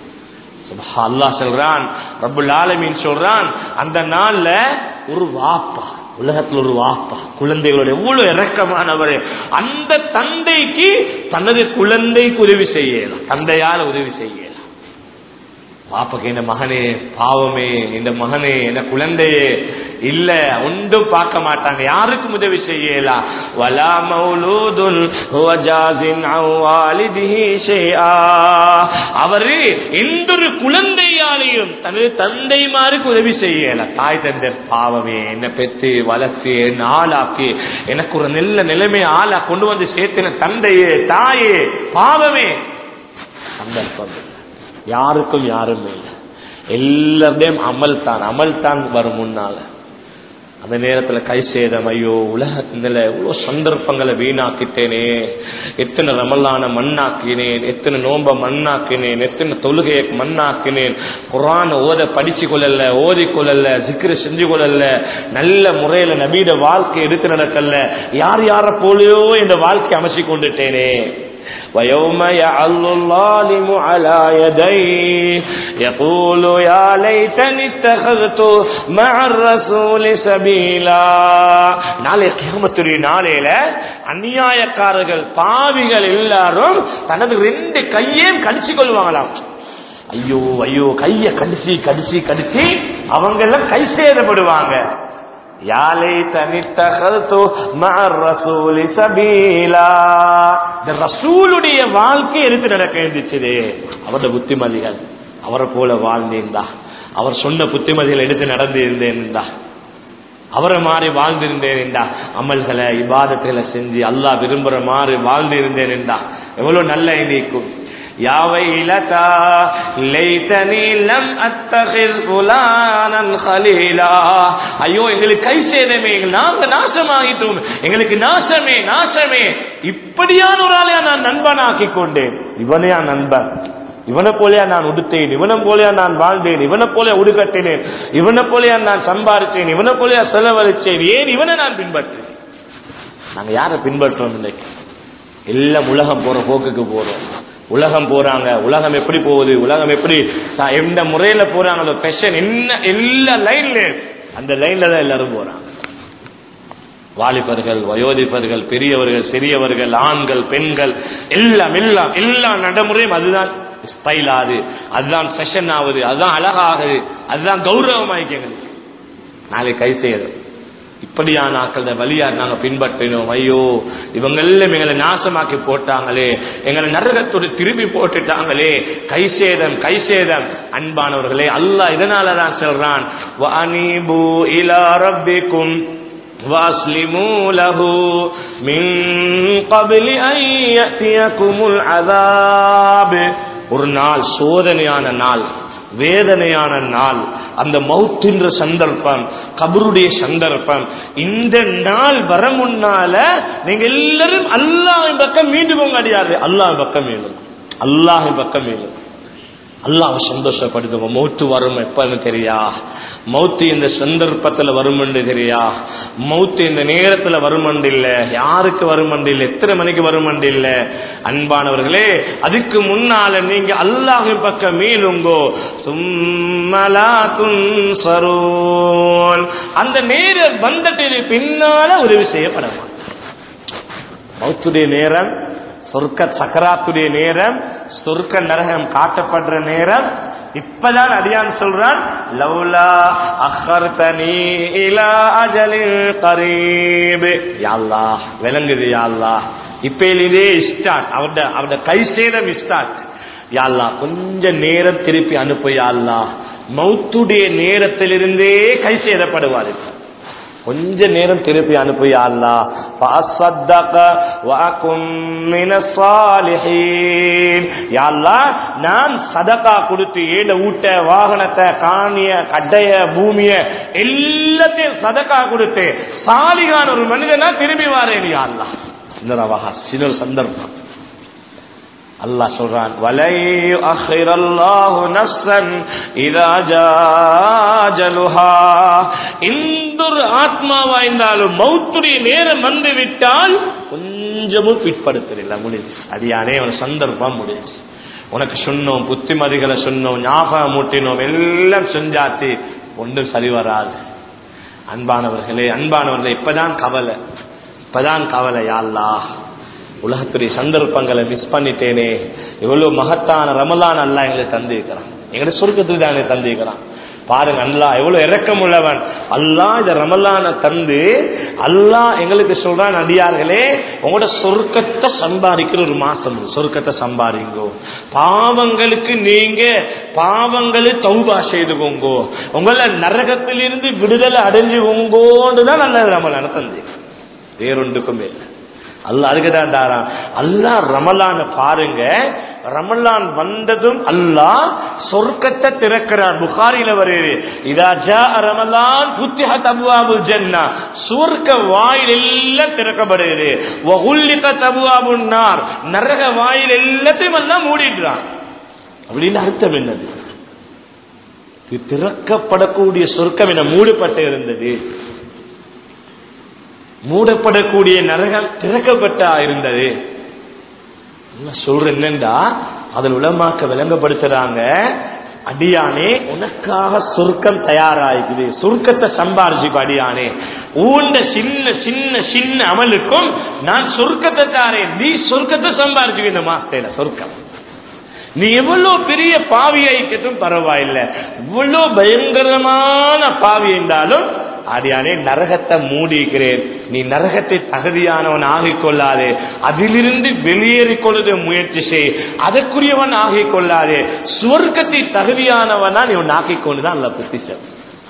அல்லாஹ் சொல்றான் ரப்புல் ஆலமீன் சொல்றான் அந்த நாள்ல ஒரு வாப்பா உலகத்தில் ஒரு வாப்பா குழந்தைகளோட எவ்வளவு இறக்கமானவர் அந்த தந்தைக்கு தனது குழந்தைக்கு உதவி செய்யலாம் தந்தையால் உதவி செய்யலாம் பாப்பாக்கு என்ன மகனே பாவமே இந்த மகனே என்ன குழந்தையே இல்ல ஒன்றும் பார்க்க மாட்டாங்க யாருக்கும் உதவி செய்யலாம் வலா மௌலூதுன் ஹுவ ஜாஸின் அன் வாலிதிஹி ஷைஆ அவரு எந்த ஒரு குழந்தையாலையும் தனது தந்தைமாருக்கு உதவி செய்யல தாய் தந்தை பாவமே என்ன பெத்து வளர்த்து என்ன ஆளாக்கி எனக்கு ஒரு நல்ல நிலைமை ஆளா கொண்டு வந்து சேர்த்தின தந்தையே தாயே பாவமே சந்தர்ப்பம் இல்லை. யாருக்கும் யாரும் இல்லை எல்லாருடையும் அமல் தான் அமல் தான் வரும் முன்னால அந்த நேரத்துல கை சேதம் ஐயோ உலகத்துல எவ்வளவு சந்தர்ப்பங்களை வீணாக்கிட்டேனே எத்தனை ரமலான மண்ணாக்கினேன் எத்தனை நோம்ப மண்ணாக்கினேன் எத்தனை தொழுகையை மண்ணாக்கினேன் குரான் ஓத படிச்சு கொள்ளல ஓதி கொள்ளல சிக்கிர செஞ்சு கொள்ளல நல்ல முறையில நபீட வாழ்க்கை எடுத்து நடக்கல யார் யார போலயோ இந்த வாழ்க்கை அமைச்சு கொண்டுட்டேனே ويوم يعل الظالم على يديه يقول يا ليتني اتخذت مع الرسول سبيلا நாளை கியாமத்துடைய நாளையில அநியாயக்காரர்கள் பாவிகள் எல்லாரும் தனது ரெண்டு கையையும் கடிச்சு கொள்வாங்களாம் ஐயோ ஐயோ கைய கடிச்சு கடிச்சு கடிச்சு அவங்க எல்லாம் கை சேதப்படுவாங்க யாலை தனித்தகல்தோ ரசூலி சபீலா இந்த ரசூலுடைய வாழ்க்கை எடுத்து நடக்க இருந்துச்சு அவருடைய புத்திமதிகள் அவரை போல வாழ்ந்திருந்தா அவர் சொன்ன புத்திமதிகள் எடுத்து நடந்து இருந்தேன்டா அவரை மாறி வாழ்ந்திருந்தேன் என்றா அமல்களை இபாதத்துகளை செஞ்சு அல்லாஹ் விரும்புற மாதிரி வாழ்ந்திருந்தேன் என்றா எவ்வளவு நல்ல இணைக்கும் يا ويلتى ليتني لم اتخذ فلانا خليلا ஐயோ எங்களுக்கு கை சேதமே நாங்க நாசமாகிட்டோம் எங்களுக்கு நாசமே நாசமே இப்படியான ஒரு ஆளையா நான் நண்பனாக்கி கொண்டேன் இவனையா நண்பன் இவனை போலயா நான் உடுத்தேன் இவனை போலயா நான் வாழ்ந்தேன் இவனை போல உடுக்கட்டினேன் இவனை போலயா நான் சம்பாதிச்சேன் இவனை போலயா செலவழிச்சேன் ஏன் இவனை நான் பின்பற்றேன் நாங்க யாரை பின்பற்றோம் இன்னைக்கு எல்லாம் உலகம் போற போக்குக்கு போறோம் உலகம் போறாங்க உலகம் எப்படி போகுது உலகம் எப்படி ச- எந்த முறையில போறாங்களோ பெஷன் என்ன எல்லா லைன்ல அந்த லைன்ல தான் எல்லாரும் போறாங்க வாலிபர்கள் வயோதிபர்கள் பெரியவர்கள் சிறியவர்கள் ஆண்கள் பெண்கள் எல்லாம் எல்லாம் எல்லா நடைமுறையும் அதுதான் ஸ்டைல் ஆகுது அதுதான் ஃபெஷன் ஆகுது அதுதான் அழகாகுது அதுதான் கௌரவமாயிக்கங்களுக்கு நாளை கை செய்யறது இப்படியான ஆக்கள வழியா நாங்க பின்பற்றினோம் ஐயோ இவங்க எல்லாம் எங்களை நாசமாக்கி போட்டாங்களே எங்களை நரகத்தோடு திருப்பி போட்டுட்டாங்களே கை சேதம் கை சேதம் அன்பானவர்களே அல்லாஹ் இதனாலதான் சொல்றான் வஅனீபு இலா ரப்பிக்கும் واسلموا له من قبل أن يأتيكم العذاب ஒரு நாள் சோதனையான நாள் வேதனையான நாள் அந்த மௌத்தின்ற சந்தர்ப்பம் கபருடைய சந்தர்ப்பம் இந்த நாள் வர முன்னால நீங்க எல்லாரும் அல்லாஹ் பக்கம் மீண்டு போங்க அடியாது அல்லாஹ் பக்கம் மீண்டும் அல்லாஹ் பக்கம் மீண்டும் அல்லாஹ் சந்தோஷப்படுத்துவோம் மௌத்து வரும் எப்பன்னு தெரியா மௌத்து இந்த சந்தர்ப்பத்துல வருமென்று தெரியா மௌத்து இந்த நேரத்துல வருமென்று இல்ல யாருக்கு வருமென்று இல்ல எத்தனை மணிக்கு வருமென்று இல்ல அன்பானவர்களே அதுக்கு முன்னால நீங்க அல்லாஹின் பக்கம் மீளுங்கோ சும்மலா துன்சரூன் அந்த நேரம் வந்ததுக்கு பின்னால உதவி செய்யப்பட மாட்டான் மௌத்துடைய நேரம் சொர்க்க சக்கராத்துடைய நேரம் சொர்க்க நரகம் காட்டப்படுற நேரம் இப்பதான் அடியான் சொல்றான் லவ்லா அஹர்தனி இலா அஜலில் கரீப் யா அல்லாஹ் விளங்குது யா அல்லாஹ் இப்பயிலே ஸ்டார்ட் அவட அவட கை சேதம் ஸ்டார்ட் யா அல்லாஹ் கொஞ்ச நேரம் திருப்பி அனுப்பு யா அல்லாஹ் மௌத்துடைய நேரத்திலிருந்தே கை சேதப்படுவாரு கொஞ்ச நேரம் திருப்பி அனுப்பி அல்லா فأصدق وأكن من الصالحين யா அல்லாஹ் நான் சதகா கொடுத்து ஏழ ஊட்ட வாகனத்தை காணிய கட்டைய பூமிய எல்லாத்தையும் சதகா கொடுத்து சாலிகான ஒரு மனிதனா திரும்பி வாரேன் யா அல்லாஹ் சின்ன வகா சின்ன ஒரு சந்தர்ப்பம் அல்லாஹ் சொல்றான் வலை அல்லாஹு நஃப்ஸன் இதா ஜாஜலுஹா இந்த ஒரு ஆத்மாவா இருந்தாலும் மௌத்துடைய நேரம் வந்து விட்டால் கொஞ்சமும் பிற்படுத்தல முடிஞ்சு அடியானே ஒரு சந்தர்ப்பம் முடிஞ்சு உனக்கு சொன்னோம் புத்திமதிகளை சொன்னோம் ஞாபகம் மூட்டினோம் எல்லாம் செஞ்சாத்தி ஒன்றும் சரி வராது அன்பானவர்களே அன்பானவர்களே இப்பதான் கவலை இப்பதான் கவலை யாழ்லா உலகத்துடைய சந்தர்ப்பங்களை மிஸ் பண்ணிட்டேனே எவ்வளவு மகத்தான ரமலான் அல்லா எங்களுக்கு தந்திருக்கிறான் எங்களை சொர்க்கத்துக்கு தான் எங்களுக்கு தந்திருக்கிறான் பாருங்க அல்லா எவ்வளவு இரக்கம் உள்ளவன் அல்லாஹ் இந்த ரமலான தந்து அல்லாஹ் எங்களுக்கு சொல்றான் அடியார்களே உங்களோட சொர்க்கத்தை சம்பாதிக்கிற ஒரு மாசம் சொர்க்கத்தை சம்பாதிங்கோ பாவங்களுக்கு நீங்க பாவங்களை தௌபா செய்துக்கோங்கோ உங்களை நரகத்திலிருந்து விடுதலை அடைஞ்சுக்கோங்கோன்னு தான் நல்ல ரமலான தந்து வேறொன்றுக்கும் இல்லை அல்லாஹ் அதுக்கு தான் தாரான் அல்லாஹ் ரமலான பாருங்க ரமலான் வந்ததும் அல்லாஹ் சொர்க்கத்தை திறக்கிறான் புகாரில வருது இதா ஜா ரமலான் புத்திஹத் அபுவாபுல் ஜன்னா சுவர்க்க வாயில் எல்லாம் திறக்கப்படுகிறது வகுல்லிகத் அபுவாபுன் நார் நரக வாயில் எல்லாத்தையும் எல்லாம் மூடிடுறான் அப்படின்னு அர்த்தம் என்னது இது திறக்கப்படக்கூடிய சொர்க்கம் என மூடப்பட்டு இருந்தது மூடப்படக்கூடிய நரகம் திறக்கப்பட்டா இருந்தது சொல்ற என்னண்டா அதில் உலமாக்க விளங்கப்படுத்துறாங்க அடியானே உனக்காக சொர்க்கம் தயாராகிக்குது சொர்க்கத்தை சம்பாரிச்சு அடியானே ஊண்ட சின்ன சின்ன சின்ன அமலுக்கும் நான் சொர்க்கத்தை தாரேன் நீ சொர்க்கத்தை சம்பாரிச்சு இந்த மாசத்தையில சொர்க்கம் நீ எவ்வளவு பெரிய பாவி ஐக்கட்டும் பரவாயில்லை இவ்வளவு பயங்கரமான பாவி என்றாலும் ஆடியானே நரகத்தை மூடிக்கிறேன் நீ நரகத்தை தகுதியானவன் ஆகிக் கொள்ளாதே அதிலிருந்து வெளியேறிக் கொள்ளுத முயற்சி செய் அதற்குரியவன் ஆகிக் கொள்ளாதே சுவர்க்கத்தை தகுதியானவனா நீ உன் ஆக்கிக் கொண்டுதான் அல்ல புத்திசம்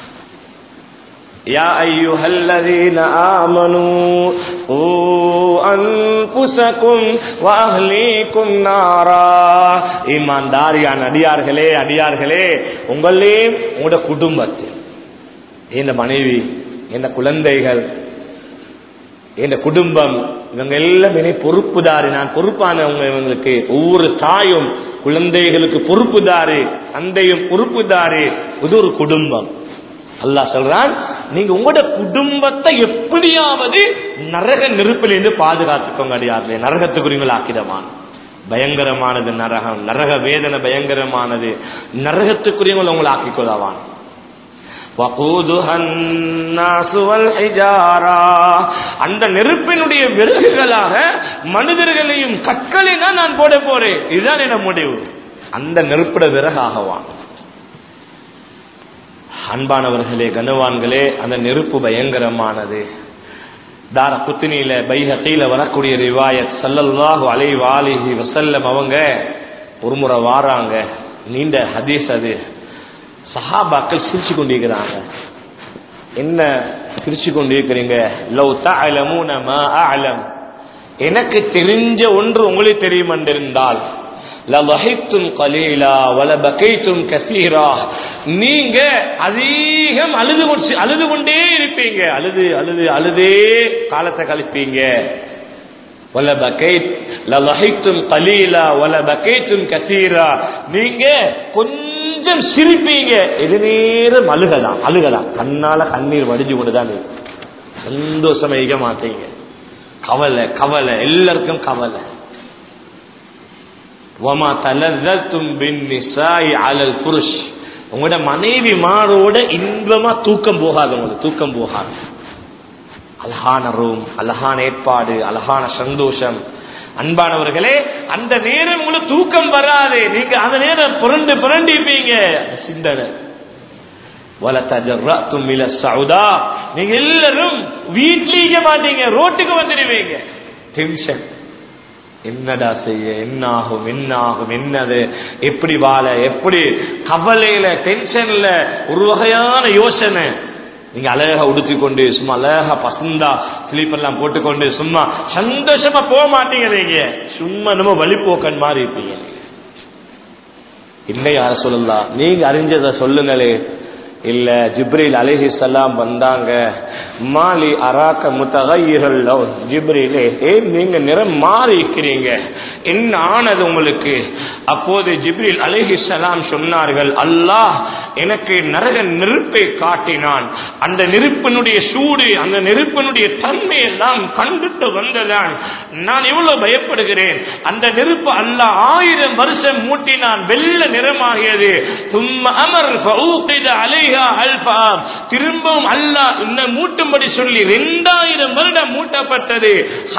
يا أيها الذين آمنوا قوا أنفسكم وأهليكم نارا ஈமான்தாரியான அடியார்களே அடியார்களே உங்களே உங்களோட குடும்பத்தில் என் மனைவி என் குழந்தைகள் என் குடும்பம் இவங்க எல்லாம் என்னை பொறுப்புதாரு நான் பொறுப்பானவங்க இவங்களுக்கு ஒவ்வொரு தாயும் குழந்தைகளுக்கு பொறுப்புதாரு தந்தையும் பொறுப்புதாரு இது ஒரு குடும்பம் அல்லாஹ் சொல்றான் நீங்க உங்களோட குடும்பத்தை எப்படியாவது நரக நெருப்பிலிருந்து பாதுகாத்துக்கோங்க அடியார்களே நரகத்துக்குரியவங்களை ஆக்கிடமான பயங்கரமானது நரகம் நரக வேதனை பயங்கரமானது நரகத்துக்குரியவங்களை உங்களை ஆக்கிக்கொள்ளவான் அந்த நெருப்பினுடைய விறகுகளாக மனிதர்களையும் கற்களையும் தான் நான் போட போறேன் இதுதான் என்ன முடிவு அந்த நெருப்பிட விறகாகவான் அன்பானவர்களே கனவான்களே அந்த நெருப்பு பயங்கரமானது தார குத்தினியில பைஹத்தில வரக்கூடிய ரிவாயத் சல்லல்லாஹு அலை வாலிஹி வசல்லம் அவங்க ஒரு முறை வாராங்க நீண்ட ஹதீஸ் அது சஹாபாக்கள் சிரிச்சு கொண்டிருக்கிறாங்க என்ன சிரிச்சு கொண்டிருக்கிறீங்க லவ் தஅலமூன மா அஅலம் எனக்கு தெரிஞ்ச ஒன்று உங்களுக்கு தெரியும் என்றிருந்தால் லலஹித்தும் கலீலா வலபகைத்தும் கசீரா நீங்க அதிகம் அழுது கொண்டு அழுது கொண்டே இருப்பீங்க அழுது அழுது அழுதே காலத்தை கழிப்பீங்க வலபகைத் லலஹித்தும் கலீலா வலபகைத்தும் கசீரா நீங்க கொஞ்சம் சிரிப்பீங்க எது நேரம் அழுகலாம் அழுகலாம் கண்ணால கண்ணீர் வடிஞ்சு கொண்டுதான் சந்தோஷம் வைக்க மாட்டீங்க கவலை கவலை எல்லாருக்கும் கவலை வமா தலத்தும் பின் நிசாய் அலல் புருஷ் உங்களோட மனைவி மாரோட இன்பமா தூக்கம் போகாது உங்களுக்கு தூக்கம் போகாது அழகான ரூம் அழகான ஏற்பாடு அழகான சந்தோஷம் அன்பானவர்களே அந்த நேரம் உங்களுக்கு தூக்கம் வராது நீங்க அந்த நேரம் புரண்டு புரண்டிப்பீங்க சிந்தனை வலத்தஜர்ரத்தும் இல சவுதா நீங்க எல்லாரும் வீட்லீங்க மாட்டீங்க ரோட்டுக்கு வந்துடுவீங்க டென்ஷன் என்னடா செய்ய என்ன ஆகும் என்ன ஆகும் என்னது எப்படி வாழ எப்படி கவலையில டென்ஷன்ல ஒரு வகையான யோசனை நீங்க அழகா உடுத்தி கொண்டு சும்மா அழகா பசந்தா ஸ்லீப்பர் எல்லாம் போட்டுக்கொண்டு சும்மா சந்தோஷமா போக மாட்டீங்க நீங்க சும்மா நம்ம வழிபோக்கன் மாதிரி இருப்பீங்க இல்லை யார சொல்லலாம் நீங்க அறிஞ்சதை சொல்லுங்களே இல்ல ஜிப்ரீல் அலிஹி சலாம் வந்தாங்க மாலி அராக்க முத்தகையர்கள் ஜிப்ரீலே ஏன் நீங்க நிறம் மாறி இருக்கிறீங்க என்ன ஆனது உங்களுக்கு அப்போது ஜிப்ரீல் அலிஹி சலாம் சொன்னார்கள் அல்லாஹ் எனக்கு நரக நெருப்பை காட்டினான் அந்த நெருப்பினுடைய சூடு அந்த நெருப்பினுடைய தன்மை எல்லாம் கண்டுட்டு வந்ததான் நான் எவ்வளவு பயப்படுகிறேன் அந்த நெருப்பு அல்லாஹ் ஆயிரம் வருஷம் மூட்டினான் வெள்ள நிறமாகியது தும்ம அமர் அலை திரும்பவும் அல்லாஹ் இன்னும் மூட்டும்படி சொல்லி இரண்டாயிரம் வருடம் மூட்டப்பட்டது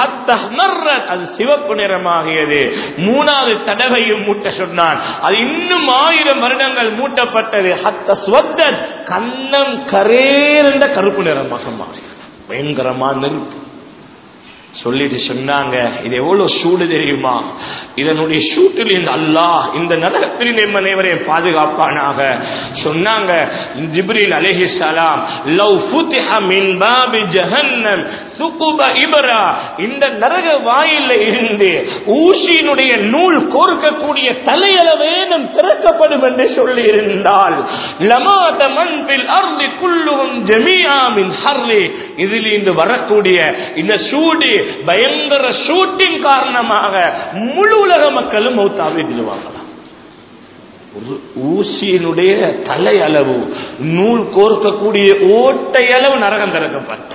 அது சிவப்பு நிறமாகியது மூணாவது தடவையும் மூட்ட சொன்னான் அது இன்னும் ஆயிரம் வருடங்கள் மூட்டப்பட்டது ஹத்த ஸ்வத்தன் கண்ணம் கரேர்ந்த கருப்பு நிறமாக மாறி பயங்கரமான நெருப்பு சொல்லிட்டு சொன்னாங்க இது எவ்வளவு சூடு தெரியுமா இதனுடைய சூட்டில் இந்த அல்லாஹ் இந்த நரகத்தில் நிம்மனைவரை பாதுகாப்பானாக சொன்னாங்க ஜிப்ரீல் அலைஹி சலாம் லவ் ஃபுதிஹ மின் பாபி ஜஹன்னம் சுகுப இபரா இந்த நரக வாயில இருந்து ஊசியினுடைய நூல் கோர்க்கக்கூடிய தலையளவேனும் திறக்கப்படும் என்று சொல்லி இருந்தால் லமாத மன்பில் அர்தி குல்லுகும் ஜமீஆ மின் ஹர்லி இதில் இருந்து வரக்கூடிய இந்த சூடு பயங்கர சூட்டின் காரணமாக முழு உலக மக்களும் மௌத்தாவே விடுவாங்களாம் ஒரு ஊசியினுடைய தலை அளவு நூல் கோர்க்கக்கூடிய ஓட்டை அளவு நரகம் திறக்கப்பட்டா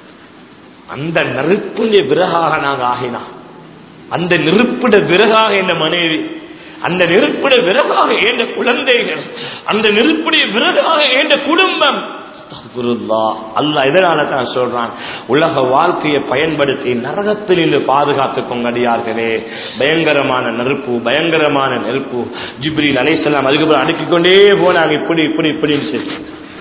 அந்த நெருப்புடைய விறகாக நாங்க ஆகினா அந்த நெருப்பிட விறகாக என் மனைவி அந்த நெருப்பிட விறகாக ஏந்த குழந்தைகள் அந்த நெருப்புடைய விறகாக ஏந்த குடும்பம் அல்ல இதனால தான் சொல்றான் உலக வாழ்க்கையை பயன்படுத்தி நரகத்தில் இருந்து பாதுகாத்துக்கோங்க அடியார்களே பயங்கரமான நெருப்பு பயங்கரமான நெருப்பு ஜிப்ரீல் அலைசலாம் அதுக்கப்புறம் அடுக்கிக் கொண்டே போனாங்க இப்படி இப்படி இப்படின்னு சொல்லி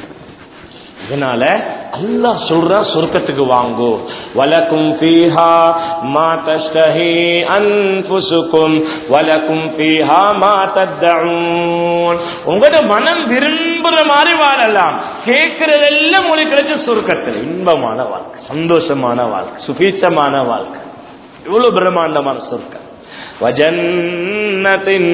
இதனால அல்லாஹ் சொல்ற சொர்க்கத்துக்கு வாங்கோ வலக்கும் ஃபீஹா மா தஷ்தஹி அன்ஃபுசுக்கும் வலக்கும் ஃபீஹா மா தத்தஊன் உங்களோட மனம் விரும்புற மாதிரி வாழலாம் கேட்கறதெல்லாம் உங்களுக்கு கிடைச்ச சொர்க்கத்தில் இன்பமான வாழ்க்கை சந்தோஷமான வாழ்க்கை சுபீட்சமான வாழ்க்கை இவ்வளவு பிரம்மாண்டமான சொர்க்கம் வஜன்னத்தின்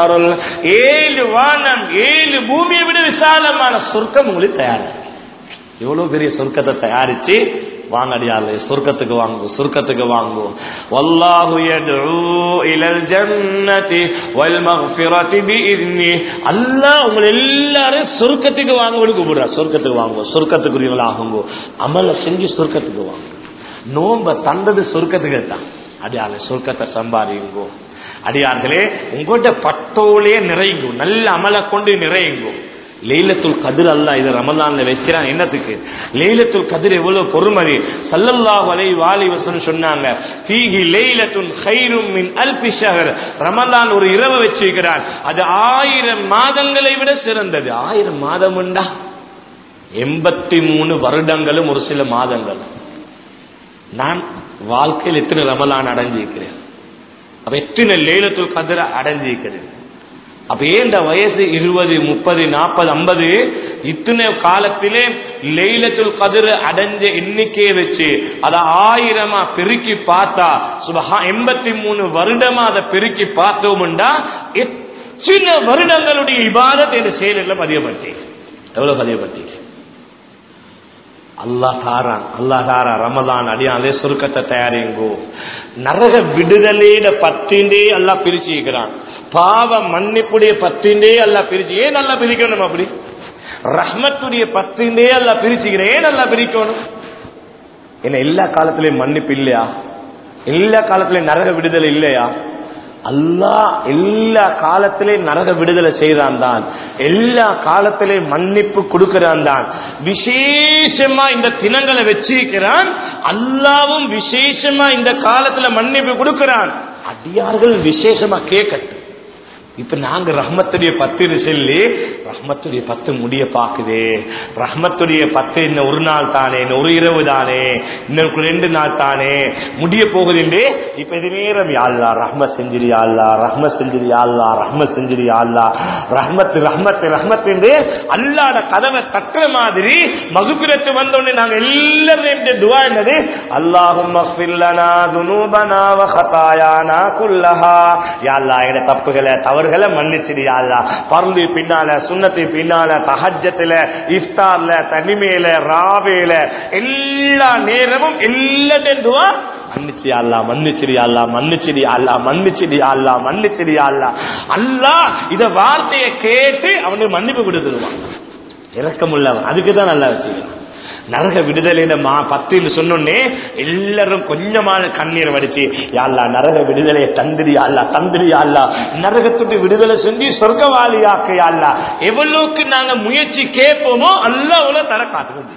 ஏழு வானம் ஏழு பூமியை விட விசாலமான சொர்க்கம் உங்களுக்கு தயார் எவ்வளவு பெரிய சொர்க்கத்தை தயாரிச்சு வாங்கடியாரு சொர்க்கத்துக்கு வாங்கு சொர்க்கத்துக்கு வாங்கு வல்லாஹு யதுஉ இலல் ஜன்னதி வல் மக்ஃபிரதி பிஇذنி அல்லாஹ் உங்களை எல்லாரும் சொர்க்கத்துக்கு வாங்கன்னு கூப்பிடுறா சொர்க்கத்துக்கு வாங்குவோம் சொர்க்கத்துக்குரியவங்களா ஆகுங்க அமல செஞ்சு சொர்க்கத்துக்கு வாங்க நோம்ப தந்தது சொர்க்கத்துக்கு தான் அடியாளே சொர்க்கத்தை சம்பாதிங்கோ அடியார்களே உங்கள்கிட்ட பட்டோலே நிறையுங்கோ நல்ல அமலை கொண்டு நிறையுங்கோ லைலத்துல் கதிர் அல்ல இது ரமலான்ல வைக்கிறான் என்னத்துக்கு லைலத்துல் கதிர் எவ்வளவு பொறுமதி சல்லல்லாஹு அலைஹி வாலி வஸல்லம் சொன்னாங்க ஃபீஹி லைலத்துன் கைரும் மின் அல்ஃபி ஷஹர் ரமலான் ஒரு இரவு வச்சிருக்கிறான் அது ஆயிரம் மாதங்களை விட சிறந்தது ஆயிரம் மாதம் உண்டா எண்பத்தி மூணு வருடங்களும் ஒரு சில மாதங்கள் நான் வாழ்க்கையில் எத்தனை ரமலான் அடைஞ்சிருக்கிறேன் அப்ப எத்தனை லைலத்துல் கதிர அடைஞ்சிருக்கிறேன் அப்ப ஏன் இந்த வயசு இருபது முப்பது நாற்பது ஐம்பது இத்தனை காலத்திலே லைலத்துல் கதிர் அடைஞ்ச எண்ணிக்கையை வச்சு அதை ஆயிரமா பெருக்கி பார்த்தா சுபஹா எண்பத்தி மூணு வருடமா அதை பெருக்கி பார்த்தோம்டா எத்தனை வருடங்களுடைய இபாதத் என்ற செயலில் பதியப்பட்டேன் எவ்வளவு பதியப்பட்டீங்க அல்லாஹ் தாரான் அல்லாஹ் தாரா ரமதான் அடியாலே சுருக்கத்தை தயாரிங்கோ நரக விடுதலையில பத்தின்றே அல்லாஹ் பிரிச்சுக்கிறான் பாவ மன்னிப்புடைய பத்தின்றே அல்லாஹ் பிரிச்சு ஏன் நல்லா பிரிக்கணும் அப்படி ரஹ்மத்துடைய பத்தின்றே அல்லாஹ் பிரிச்சுக்கிறேன் ஏன் நல்லா பிரிக்கணும் என்ன எல்லா காலத்திலையும் மன்னிப்பு இல்லையா எல்லா காலத்திலையும் நரக விடுதலை இல்லையா அல்லாஹ் எல்லா காலத்திலையும் நரக விடுதலை செய்தான் தான் எல்லா காலத்திலையும் மன்னிப்பு கொடுக்கிறான் தான் விசேஷமா இந்த தினங்களை வச்சிருக்கிறான் அல்லாவும் விசேஷமா இந்த காலத்துல மன்னிப்பு கொடுக்கிறான் அடியார்கள் விசேஷமா கேட்கட்டும் இப்ப நாங்க ரஹ்மத்துடைய பத்து சொல்லி ரஹ்மத்துடைய பத்து முடிய பாக்குதே ரஹ்மத்துடைய பத்து இன்னும் ஒரு நாள் தானே இன்னும் ஒரு இரவு தானே இன்னும் ரெண்டு நாள் தானே முடிய போகுதுண்டே இப்ப இது நேரம் யாழ்லா ரஹ்மத் செஞ்சிரி யாழ்லா ரஹ்மத் செஞ்சிரி யாழ்லா ரஹ்மத் செஞ்சிரி யாழ்லா ரஹ்மத் ரஹ்மத் ரஹ்மத் என்று அல்லாட கதவை தட்டுற மாதிரி மகுபிரத்து வந்தோடனே நாங்க எல்லாரும் துவா என்னது அல்லாஹும் மஃபில்லனா துனூபனா வ ஹதாயானா குல்லஹா யா அல்லாஹ் எங்க தப்புகளை தவறுகளை மன்னிச்சிடியா அல்லா பருந்து பின்னால சுண்ணத்து பின்னால தஹஜத்துல இஃப்தார்ல தனிமையில ராவேல எல்லா நேரமும் எல்லாத்தையும் துவா மன்னிச்சியா அல்லா மன்னிச்சிடியா அல்லா மன்னிச்சிடியா அல்லா மன்னிச்சிடியா அல்லா மன்னிச்சிடியா அல்லா அல்லாஹ் இத வார்த்தையை கேட்டு அவனுக்கு மன்னிப்பு கொடுத்துருவான் இறக்கமுள்ளவன் அதுக்கு தான் நல்லா வச்சுக்கிறான் நரக விடுதலையில மா பத்துன்னு சொன்னோன்னே எல்லாரும் கொஞ்சமான கண்ணீர் வடிச்சு யாழ்லா நரக விடுதலையை தந்திரி அல்லா தந்திரி அல்லா நரகத்துட்டு விடுதலை செஞ்சு சொர்க்கவாளியாக்கு யாழ்லா எவ்வளவுக்கு நாங்க முயற்சி கேட்போமோ அல்லாவுல தர காட்டுறது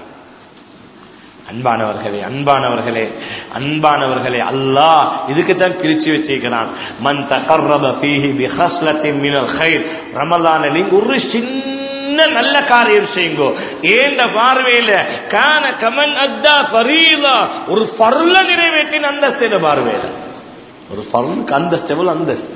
அன்பானவர்களே அன்பானவர்களே அன்பானவர்களே அல்லாஹ் இதுக்கு தான் பிரிச்சு வச்சிருக்கிறான் மன் தகர்ரப ஃபீஹி பிஹஸ்லத்தின் மினல் கைர் ரமலான நீங்க ஒரு சின்ன நல்ல காரியம் செய்யுங்கோ ஏந்த பார்வையில கான கமன் அத்தா ஃபரீலா ஒரு பருள நிறைவேற்றின அந்தஸ்து பார்வையில ஒரு பருளுக்கு அந்தஸ்து எவ்வளவு அந்தஸ்து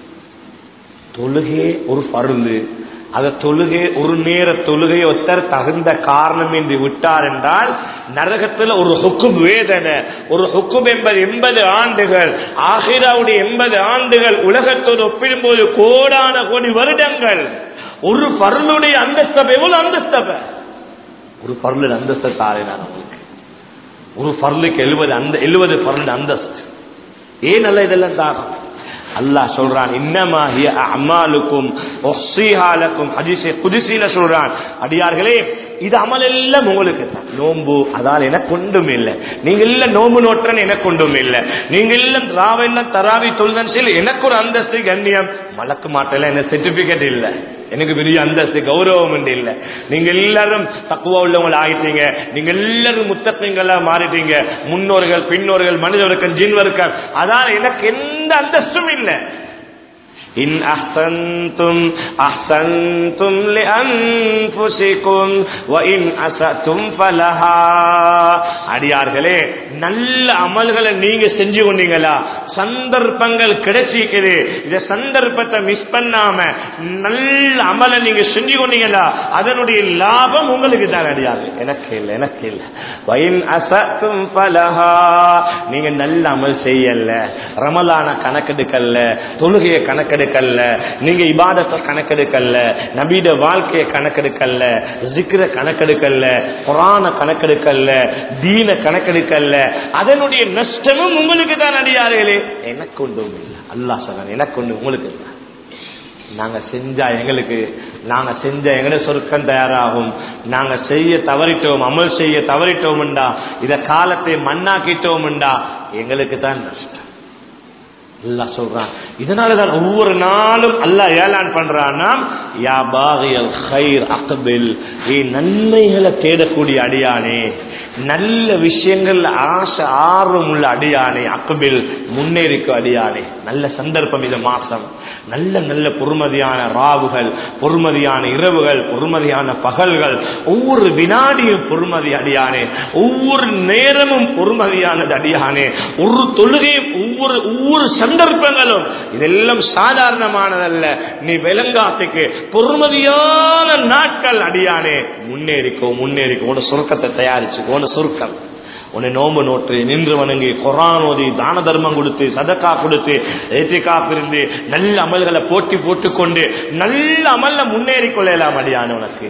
தொழுகே ஒரு பருளு அந்த தொழுகை ஒரு நேர தொழுகை ஒருத்தர் தகுந்த காரணம் என்று விட்டார் என்றால் நரகத்தில் ஒரு ஹுக்கும் வேதனை ஒரு ஹுக்கும் என்பது எண்பது ஆண்டுகள் ஆகிராவுடைய எண்பது ஆண்டுகள் உலகத்தோடு ஒப்பிடும்போது கோடான கோடி வருடங்கள் ஒரு பருளுடைய அந்தஸ்தபை எவ்வளவு அந்தஸ்தபை ஒரு பருளின் அந்தஸ்தை தாரினார் அவங்களுக்கு ஒரு பருளுக்கு எழுபது அந்த எழுபது பருளின் அந்தஸ்து ஏன் அல்ல இதெல்லாம் தாரம் அல்லாஹ் சொல்றான் இன்னமா ஹிய அமாலுக்கும் ஒஹ்சிஹாலக்கும் ஹதீஸே குதிசில சொல்றான் அடியார்களே இது அமல் எல்லாம் உங்களுக்கு தான் நோம்பு அதால் எனக்கு ஒன்றும் இல்லை நீங்க இல்ல நோம்பு நோற்றன் எனக்கு ஒன்றும் இல்லை நீங்க இல்ல ராவெல்லாம் தராவி தொழுதன் சொல்லி எனக்கு ஒரு அந்தஸ்து கண்ணியம் மலக்கு மாட்டல என்ன சர்டிபிகேட் இல்ல எனக்கு பெரிய அந்தஸ்து கௌரவம் உண்டு இல்ல நீங்க எல்லாரும் தக்குவா உள்ளவங்க ஆயிட்டீங்க நீங்க எல்லாரும் முத்தப்பீங்களா மாறிட்டீங்க முன்னோர்கள் பின்னோர்கள் மனிதர்கள் ஜின்வர்கள் அதான் எனக்கு எந்த அந்தஸ்தும் இல்லை இன் அஹ்சன்தும் அஹ்சன்தும் லிஅன்ஃபுசிக்கும் வ இன் அஸதும் ஃபலஹா அடியார்களே நல்ல அமல்களை நீங்க செஞ்சு கொண்டீங்களா சந்தர்ப்பங்கள் கிடைச்சிக்குது இந்த சந்தர்ப்பத்தை மிஸ் பண்ணாம நல்ல அமலை நீங்க செஞ்சு கொண்டீங்களா அதனுடைய லாபம் உங்களுக்கு தான் அடியாது எனக்கு இல்லை எனக்கு இல்லை வயின் அசத்தும் பலஹா நீங்க நல்ல அமல் செய்யல ரமலான கணக்கெடுக்கல்ல தொழுகையை கணக்கெடுக்கல்ல நீங்க இபாதத்தை கணக்கெடுக்கல்ல நபீட வாழ்க்கையை கணக்கெடுக்கல்ல ஜிக்ர கணக்கெடுக்கல்ல குரான கணக்கெடுக்கல்ல தீன கணக்கெடுக்கல்ல அதனுடைய நஷ்டமும் உங்களுக்கு தான் அடியார்களே எனக்கு ஒன்றும் இல்லை அல்லாஹ் சொன்னான் எனக்கு ஒன்று உங்களுக்கு இல்லை நாங்க செஞ்சா எங்களுக்கு நாங்க செஞ்ச எங்கட சொர்க்கம் தயாராகும் நாங்க செய்ய தவறிட்டோம் அமல் செய்ய தவறிட்டோம்டா இத காலத்தை மண்ணாக்கிட்டோம்டா எங்களுக்கு தான் நஷ்டம் அல்லாஹ் சொல்றான் இதனாலதான் ஒவ்வொரு நாளும் அல்லாஹ் ஏலான் பண்றான்னா யா பாகியல் ஹைர் அக்பில் ஏ நன்மைகளை தேடக்கூடிய அடியானே நல்ல விஷயங்கள் ஆசை ஆர்வம் உள்ள அடியானே அக்பில் முன்னேறிக்கும் அடியானே நல்ல சந்தர்ப்பம் இந்த மாசம் நல்ல நல்ல பொறுமதியான ராவுகள் பொறுமதியான இரவுகள் பொறுமதியான பகல்கள் ஒவ்வொரு வினாடியும் பொறுமதி அடியானே ஒவ்வொரு நேரமும் பொறுமதியானது அடியானே ஒரு தொழுகையும் ஒவ்வொரு ஒவ்வொரு சந்தர்ப்பங்களும் இதெல்லாம் சாதாரணமானதல்ல நீ விலங்காத்துக்கு பொறுமதியான நாட்கள் அடியானே முன்னேறிக்கோ முன்னேறிக்கோ உன சுருக்கத்தை தயாரிச்சுக்கோ உன சுருக்கம் உன்னை நோம்பு நோட்டு நின்று வணங்கி குரான் ஓதி தான தர்மம் கொடுத்து சதக்கா கொடுத்து ஏத்திக்கா இருந்து நல்ல அமல்களை போட்டி போட்டுக்கொண்டு நல்ல அமல்ல முன்னேறி கொள்ளலாம் அடியானே உனக்கு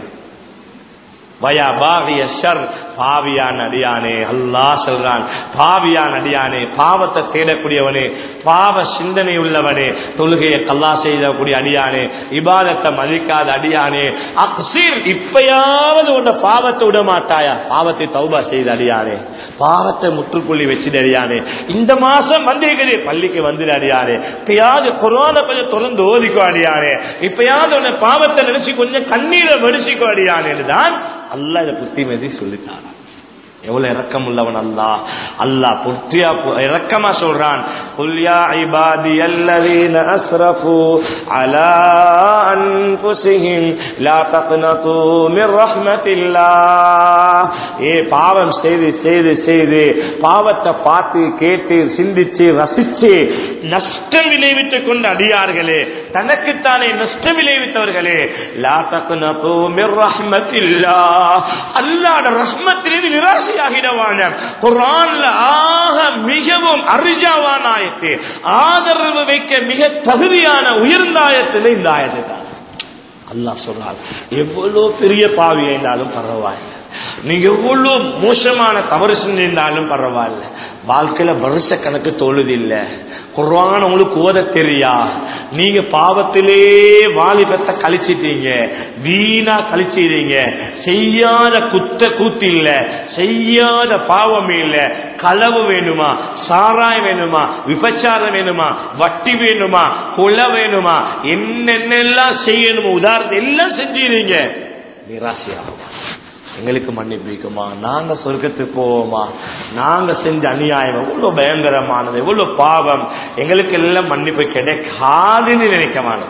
வயா பாவிய ஷர் பாவியான் அடியானே அல்லாஹ் சொல்றான் பாவியான் அடியானே பாவத்தை தேடக்கூடியவனே பாவ சிந்தனை உள்ளவனே தொழுகையை கல்லா செய்யக்கூடிய அடியானே இபாதத்தை மதிக்காத அடியானே அக்சீர் இப்பயாவது உன்னை பாவத்தை விட மாட்டாயா பாவத்தை தௌபா செய்த அடியானே பாவத்தை முற்றுப்புள்ளி வச்சுட்டு அடியானே இந்த மாசம் வந்திருக்குது பள்ளிக்கு வந்துடு அடியானே இப்பயாவது கொரோனா கொஞ்சம் தொடர்ந்து ஓதிக்கோ அடியானே இப்பயாவது உன்னை பாவத்தை நினைச்சு கொஞ்சம் கண்ணீரை வடிச்சிக்கோ அடியானேன்னு தான் அல்லா இதை புத்திமதி சொல்லித்தாரா எவ்வளவு இரக்கம் உள்ளவன் அல்லா அல்லாஹ் புத்தியா இரக்கமா சொல்றான் குல் யா இபாதி அல்லதீன அஸ்ரஃபு அலா அன்ஃபுஸிஹிம் லா தக்னது மிர் ரஹ்மத்தில்லாஹ் ஏ பாவம் செய்து செய்து செய்து பாவத்தை பார்த்து கேட்டு சிந்திச்சு ரசிச்சு நஷ்டம் விளைவித்துக் கொண்ட அடியார்களே தனக்குத்தானே நஷ்டம் விளைவித்தவர்களே லா தக்னது மிர் ரஹ்மத்தில்லாஹ் அல்லாஹ்வுடைய ரஹ்மத்திலிருந்து நிராசை ஆகிடவான குரான்ல ஆக மிகவும் அரிஜாவான ஆயத்து ஆதரவு வைக்க மிக தகுதியான உயர்ந்த ஆயத்தில் இந்த ஆயத்து தான் அல்லாஹ் சொல்றார் எவ்வளவு பெரிய பாவி என்றாலும் பரவாயில்ல நீங்க எவ்வளவு மோசமான தவறு செஞ்சிருந்தாலும் பரவாயில்ல வாழ்க்கையில வருஷ கணக்கு தொழுது இல்ல குர்வான உங்களுக்கு ஓத தெரியா நீங்க பாவத்திலே வாலிபத்தை கழிச்சிட்டீங்க வீணா கழிச்சிடுறீங்க செய்யாத குத்த கூத்து இல்ல செய்யாத பாவம் இல்ல களவு வேணுமா சாராயம் வேணுமா விபச்சாரம் வேணுமா வட்டி வேணுமா கொலை வேணுமா என்னென்னலாம் செய்யணுமோ உதாரணம் எல்லாம் செஞ்சிருங்க நிராசையாகும் எங்களுக்கு மன்னிப்பிக்குமா நாங்க சொர்க்கத்துக்கு போவோமா நாங்க செஞ்ச அநியாயம் எவ்வளவு பயங்கரமானது எவ்வளவு பாவம் எங்களுக்கு எல்லாம் மன்னிப்பு கிடைக்காதுன்னு நினைக்கமானது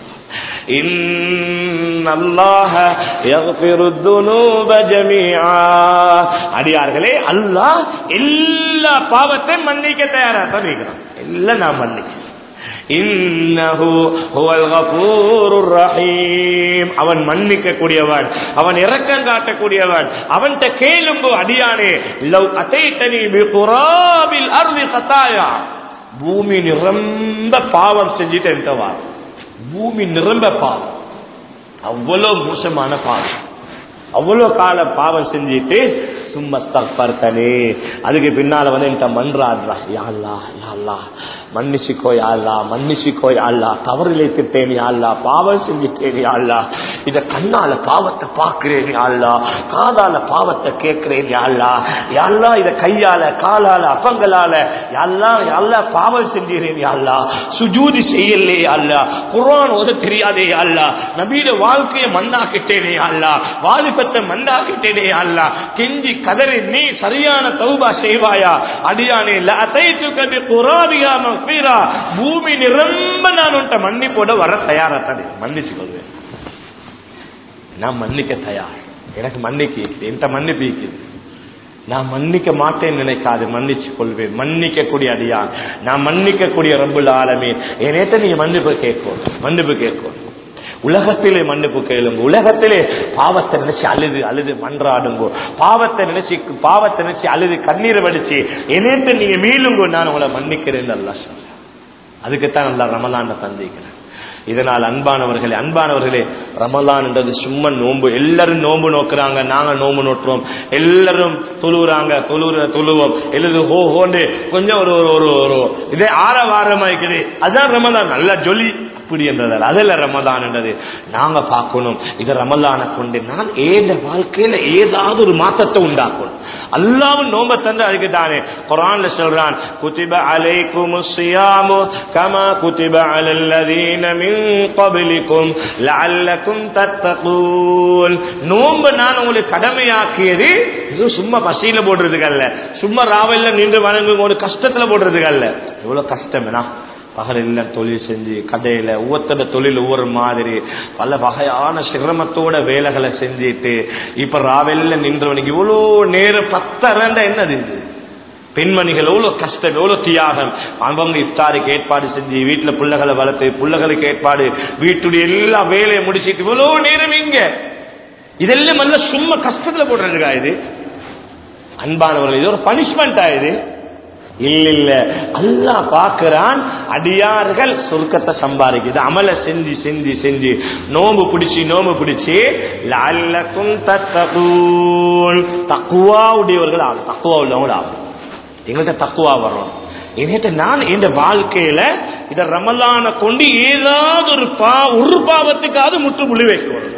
அடியார்களே அல்லாஹ் எல்லா பாவத்தையும் மன்னிக்க தயாரா தான் இருக்கிறான் எல்லாம் நான் மன்னிக்கிறேன் அவன் மன்னிக்க கூடியவன் அவன் இரக்கம் காட்டக்கூடியவன் அவன்கிட்ட கேளும்போ அடியானே லவ் அத்தைத்தனி குராபில் அருளி சத்தாயா பூமி நிரம்ப பாவம் செஞ்சுட்டு என்கிட்ட பூமி நிரம்ப பாவம் அவ்வளவு மோசமான பாவம் அவ்வளவு காலம் பாவம் செஞ்சுட்டு சும்மா தப்பர்த்தனே அதுக்கு பின்னால வந்து என்கிட்ட மன்றாடுறா யாழ்லா யாழ்லா மன்னிச்சுக்கோ யாழ்லா மன்னிச்சுக்கோ யாழ்லா தவறிலே திட்டேன் யாழ்லா பாவம் செஞ்சுட்டேன் யாழ்லா இத கண்ணால பாவத்தை பார்க்கிறேன் யாழ்லா காதால பாவத்தை கேட்கிறேன் யாழ்லா யாழ்லா இத கையால காலால அப்பங்களால யாழ்லா யாழ்லா பாவம் செஞ்சுறேன் யாழ்லா சுஜூதி செய்யலே யாழ்லா குரான் ஓத தெரியாதே யாழ்லா நபீட வாழ்க்கையை மண்ணாக்கிட்டேனே யாழ்லா வாலிபத்தை மண்ணாக்கிட்டேனே யாழ்லா கெஞ்சி கதறி நீ சரியான தௌபா செய்வாயா அடியானே குராபியா மஃபீரா பூமி நிரம்ப நான் உன்ட்ட மன்னிப்போட வர தயாரா தடி மன்னிச்சு கொள்வேன் நான் மன்னிக்க தயார் எனக்கு மன்னிக்கு என்கிட்ட மன்னிப்பு நான் மன்னிக்க மாட்டேன்னு நினைக்காது மன்னிச்சு கொள்வேன் மன்னிக்க கூடிய அடியா நான் மன்னிக்க கூடிய ரப்புல் ஆலமே என்னேட்ட நீங்க மன்னிப்பு கேட்கும் மன்னிப்பு கேட்கும் உலகத்திலே மன்னிப்பு கேளுங்க உலகத்திலே பாவத்தை நினைச்சு அழுது அழுது மன்றாடுங்கோ பாவத்தை நினைச்சு பாவத்தை நினைச்சு அழுது கண்ணீரை வடிச்சு என்னேட்ட நீங்க மீளுங்கோ நான் உங்களை மன்னிக்கிறேன் அல்லா சொல்றேன் அதுக்குத்தான் நல்லா ரமலான தந்திக்கிறேன் இதனால் அன்பானவர்களே அன்பானவர்களே ரமலான்ன்றது சும்மா நோன்பு எல்லாரும் நோன்பு நோக்குறாங்க நாங்க நோன்பு நோட்டுறோம் எல்லாரும் தொழுவுறாங்க தொழுற தொழுவோம் எழுது ஹோ ஹோண்டு கொஞ்சம் ஒரு ஒரு ஒரு ஒரு இதே ஆரவாரமா இருக்குது அதான் ரமலான் நல்லா ஜொலி அப்படி என்றதால் அதில் ரமலான் என்றது நாங்க பார்க்கணும் இது ரமலானை கொண்டு நான் ஏத வாழ்க்கையில ஏதாவது ஒரு மாற்றத்தை உண்டாக்கணும் அல்லாவும் நோம்ப தந்து அதுக்கு தானே குரான்ல சொல்றான் குதிப அலைக்கும் சியாமு கமா குதிப அலல்லதீன மின் கபிலிக்கும் லஅல்லக்கும் தத்தகூன் நோன்பு நான் உங்களுக்கு கடமையாக்கியது இது சும்மா பசியில போடுறதுக்கு அல்ல சும்மா ராவல்ல நின்று வணங்கும் ஒரு கஷ்டத்துல போடுறதுக்கு அல்ல எவ்வளவு கஷ்டம் என்ன பகலில் தொழில் செஞ்சு கடையில ஒவ்வொருத்தர தொழில் ஒவ்வொரு மாதிரி பல வகையான சிரமத்தோட வேலைகளை செஞ்சுட்டு இப்ப ராவெல்ல நின்றவனுக்கு இவ்வளோ நேரம் பத்தரண்ட என்னது இது பெண்மணிகள் எவ்வளவு கஷ்டம் எவ்வளவு தியாகம் அவங்க இஃப்தாருக்கு ஏற்பாடு செஞ்சு வீட்டுல பிள்ளைகளை வளர்த்து பிள்ளைகளுக்கு ஏற்பாடு வீட்டுடைய எல்லா வேலையை முடிச்சிட்டு இவ்வளவு நேரம் இங்க இதெல்லாம் நல்ல சும்மா கஷ்டத்துல போடுறதுக்கா இது அன்பானவர்கள் இது ஒரு பனிஷ்மெண்ட் ஆயுது இல்ல இல்ல அல்லா பாக்குறான் அடியார்கள் சொர்க்கத்தை சம்பாதிக்குது அமல செஞ்சு செஞ்சு செஞ்சு நோம்பு பிடிச்சி நோம்பு பிடிச்சி லல்லக்கும் தத்தகூன் தக்குவா உடையவர்கள் ஆகும் தக்குவா உள்ளவங்க ஆகும் எங்கள்கிட்ட தக்குவா வரும் என்கிட்ட நான் இந்த வாழ்க்கையில இத ரமலான கொண்டு ஏதாவது ஒரு பா ஒரு பாவத்துக்காவது முற்றுப்புள்ளி வைக்கணும்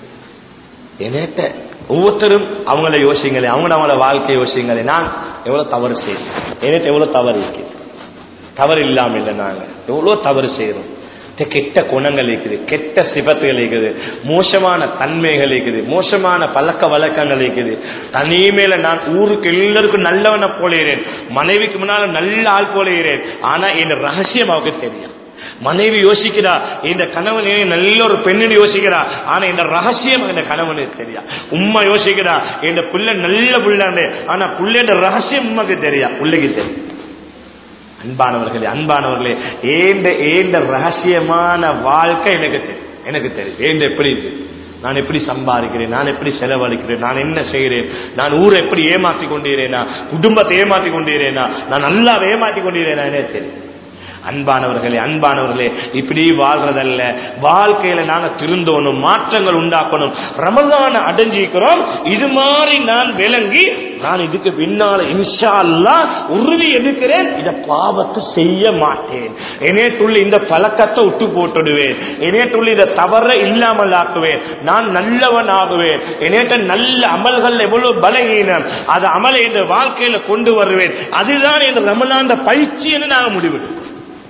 என்கிட்ட ஒவ்வொருத்தரும் அவங்கள யோசிங்களே அவங்கள அவங்கள வாழ்க்கை யோசிங்களே நான் எவ்வளவு தவறு செய்யறேன் என்கிட்ட எவ்வளவு தவறு இருக்கு தவறு இல்லாம இல்லை நாங்க எவ்வளவு தவறு செய்யறோம் கெட்ட குணங்கள் இருக்குது கெட்ட சிபத்துகள் இருக்குது மோசமான தன்மைகள் இருக்குது மோசமான பழக்க வழக்கங்கள் இருக்குது தனிமேல நான் ஊருக்கு எல்லாருக்கும் நல்லவனை போலேறேன் மனைவிக்கு முன்னால நல்ல ஆள் போலேறேன் ஆனா என் ரகசியம் அவருக்கு தெரியும் மனைவி யோசிக்கிறா இந்த கணவன் நல்ல ஒரு பெண்ணு யோசிக்கிறா ஆனா இந்த ரகசியம் இந்த கணவனுக்கு தெரியா உம்மா யோசிக்கிறா இந்த பிள்ளை நல்ல பிள்ளை ஆனா பிள்ளைன்ற ரகசியம் உண்மைக்கு தெரியா பிள்ளைக்கு தெரியும் அன்பானவர்களே அன்பானவர்களே ஏந்த ஏந்த ரகசியமான வாழ்க்கை எனக்கு தெரியும் எனக்கு தெரியும் ஏந்த எப்படி இருக்கு நான் எப்படி சம்பாதிக்கிறேன் நான் எப்படி செலவழிக்கிறேன் நான் என்ன செய்கிறேன் நான் ஊரை எப்படி ஏமாத்தி கொண்டிருந்தேனா குடும்பத்தை ஏமாத்தி கொண்டிருந்தேனா நான் நல்லா ஏமாத்தி கொண்டிருந்தேனா எனக்கு தெரியும் அன்பானவர்களே அன்பானவர்களே இப்படி வாழ்றதல்ல வாழ்க்கையில நாங்க திருந்தோணும் மாற்றங்கள் உண்டாக்கணும் ரமலான அடைஞ்சிக்கிறோம் இது மாதிரி நான் விளங்கி நான் இதுக்கு பின்னால இன்ஷா அல்லா உறுதி எடுக்கிறேன் இத பாவத்தை செய்ய மாட்டேன் என்னேட்டுள்ள இந்த பழக்கத்தை விட்டு போட்டுடுவேன் என்னேட்டுள்ள இதை தவற இல்லாமல் ஆக்குவேன் நான் நல்லவன் ஆகுவேன் என்னேட்ட நல்ல அமல்கள் எவ்வளவு பலகீனம் அது அமலை இந்த வாழ்க்கையில கொண்டு வருவேன் அதுதான் இந்த ரமலாந்த பயிற்சி என்று நாங்கள் முடிவெடுப்போம்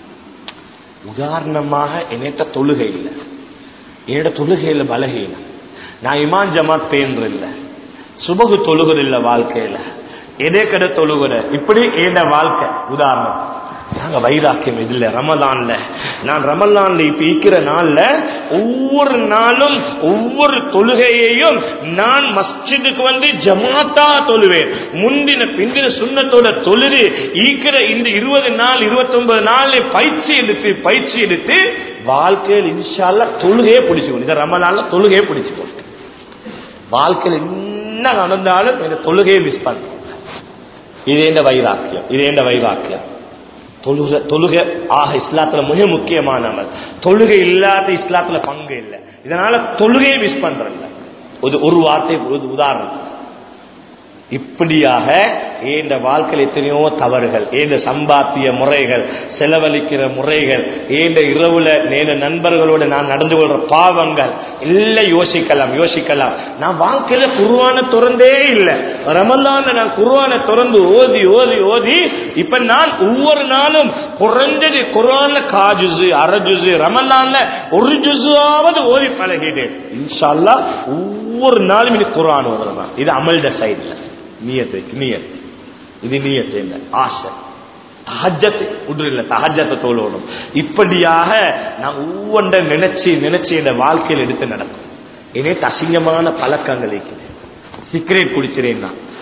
உதாரணமாக என்னட்ட தொழுகை இல்லை என்னோட தொழுகையில பலகீனம் நான் இமான் ஜமாத் பேன்று இல்லை சுபகு தொழுகுது இல்லை வாழ்க்கையில எதே கடை தொழுகுற இப்படி என் வாழ்க்கை உதாரணம் நாங்க வைராக்கியம் இதுல ரமலான்ல நான் ரமலான்ல இப்ப இருக்கிற நாள்ல ஒவ்வொரு நாளும் ஒவ்வொரு தொழுகையையும் நான் மஸ்ஜிதுக்கு வந்து ஜமாத்தா தொழுவேன் முந்தின பிந்தின சுண்ணத்தோட தொழுது ஈக்கிற இந்த இருபது நாள் இருபத்தி ஒன்பது நாள் பயிற்சி எடுத்து பயிற்சி எடுத்து வாழ்க்கையில் இன்ஷால்ல தொழுகையே பிடிச்சுக்கணும் இந்த ரமலான்ல தொழுகையே பிடிச்சுக்கணும் வாழ்க்கையில் என்ன நடந்தாலும் இந்த தொழுகையை மிஸ் பண்ணும் இது என்ன வைராக்கியம் இது என்ன வைராக்கியம் தொழுகை தொழுகை ஆக இஸ்லாத்துல மிக முக்கியமான அமல் தொழுகை இல்லாத இஸ்லாத்துல பங்கு இல்லை இதனால தொழுகையை மிஸ் பண்றல ஒரு ஒரு வார்த்தை ஒரு உதாரணம் இப்படியாக இந்த வாழ்க்கையில் எத்தனையோ தவறுகள் ஏந்த சம்பாத்திய முறைகள் செலவழிக்கிற முறைகள் ஏந்த இரவுல நேர நண்பர்களோட நான் நடந்து கொள்ற பாவங்கள் எல்லாம் யோசிக்கலாம் யோசிக்கலாம் நான் வாழ்க்கையில குருவான திறந்தே இல்லை ரமலான நான் குருவான திறந்து ஓதி ஓதி ஓதி இப்ப நான் ஒவ்வொரு நாளும் குறைஞ்சது குரான்ல காஜுசு அரஜுசு ரமலான்ல ஒரு ஜுசுவாவது ஓதி பழகிட்டேன் இன்ஷால்லா ஒவ்வொரு நாளும் இது குரான் ஓதுறதான் இது அமல்ட சைட்ல நியத்து நியத் இது நியத்து இல்லை ஆசை தஹஜத்து உடல தஹஜத்தை தோலோடும் இப்படியாக நான் ஒவ்வொன்றை நினைச்சு நினைச்சு என் வாழ்க்கையில் எடுத்து நடக்கும் என்னே அசிங்கமான பழக்கங்கள் இருக்குது சிகரெட் குடிச்சிறேன் நான்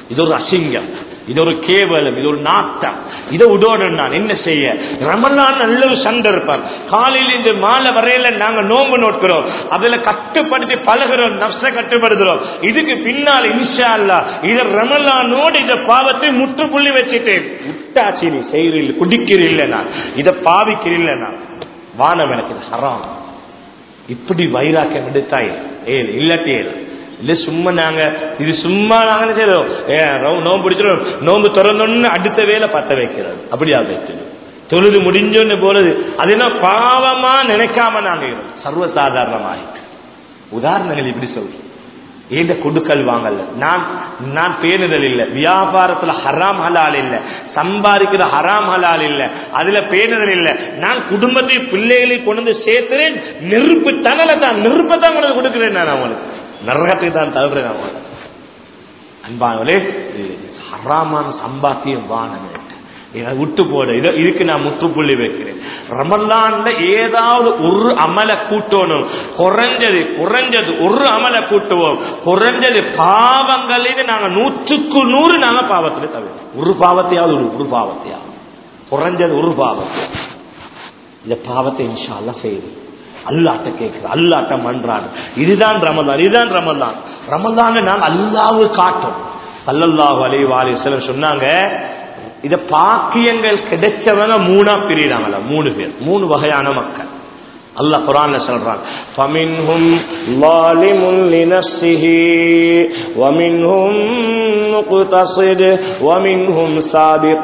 இது ஒரு அசிங்கம் இது ஒரு கேவலம் இது ஒரு நாட்டம் இதை உடோடு நான் என்ன செய்ய ரமலான் நல்ல ஒரு சந்தர்ப்பம் காலையில் இந்த மாலை வரையில நாங்க நோன்பு நோட்கிறோம் அதுல கட்டுப்படுத்தி பழகிறோம் நஷ்ட கட்டுப்படுத்துறோம் இதுக்கு பின்னால் இன்ஷா அல்லா இத ரமலானோடு இந்த பாவத்தை முற்றுப்புள்ளி வச்சுட்டேன் விட்டாச்சு நீ செய்கிறீர்கள் குடிக்கிறீல்ல நான் இதை பாவிக்கிறீல்ல நான் வானம் எனக்கு இது ஹராம் இப்படி வைராக்கியம் எடுத்தாய் ஏழு இல்லாட்டி ஏழு இல்ல சும்மா நாங்க இது சும்மா நாங்க என்ன செய்யறோம் ஏ, நோ- நோம்பு பிடிச்சிடும் நோம்பு திறந்தோன்னு அடுத்த வேலை பத்த வைக்கிறது அப்படியா வைக்கணும் தொழுது முடிஞ்சோன்னு போறது அது என்ன பாவமா நினைக்காம நாங்க இருக்கோம். சர்வசாதாரணமாயிட்டு உதாரணங்கள் இப்படி சொல்றோம் ஏந்த கொடுக்கல் வாங்கல நான் நான் பேணுதல் இல்ல வியாபாரத்துல ஹராம் ஹலால் இல்ல சம்பாதிக்கிற ஹராம் ஹலால் இல்ல அதுல பேணுதல் இல்ல நான் குடும்பத்தை பிள்ளைகளை கொண்டு வந்து சேர்க்கிறேன் நெருப்பு தணலை தான் நெருப்பை தான் கொண்டு வந்து கொடுக்கிறேன் நான் அவங்களுக்கு நரகத்தை தான் தள்ளுறேன் அவங்களுக்கு அன்பானவளே இது ஹராமான சம்பாத்தியம் வானமே இதை விட்டு போடு இதை இதுக்கு நான் முற்றுப்புள்ளி வைக்கிறேன் ரமலான்ல ஏதாவது ஒரு அமல கூட்டணும் குறைஞ்சது குறைஞ்சது ஒரு அமல கூட்டுவோம் குறைஞ்சது பாவங்களில் நாங்க நூற்றுக்கு நூறு நாங்க பாவத்தில் தவிர ஒரு பாவத்தையாவது ஒரு ஒரு பாவத்தையாவது குறைஞ்சது ஒரு பாவத்தை இந்த பாவத்தை இன்ஷா அல்லாஹ் செய்யுது அல்லாட்ட கேட்குது அல்லாட்ட மன்றாடு இதுதான் ரமலான் இதுதான் ரமலான் ரமலான் நான் அல்லாவு காட்டும் சல்லல்லாஹு அலைஹி வஸல்லம் சொன்னாங்க இத பாக்கியங்கள் கிடைச்சவங்க மூணா பிரியிறாங்களா மூணு பேர் மூணு வகையான மக்கள் அல்லாஹ் குரான்ல சொல்றான் فمنهم ظالم لنفسه ومنهم مقتصد ومنهم سابق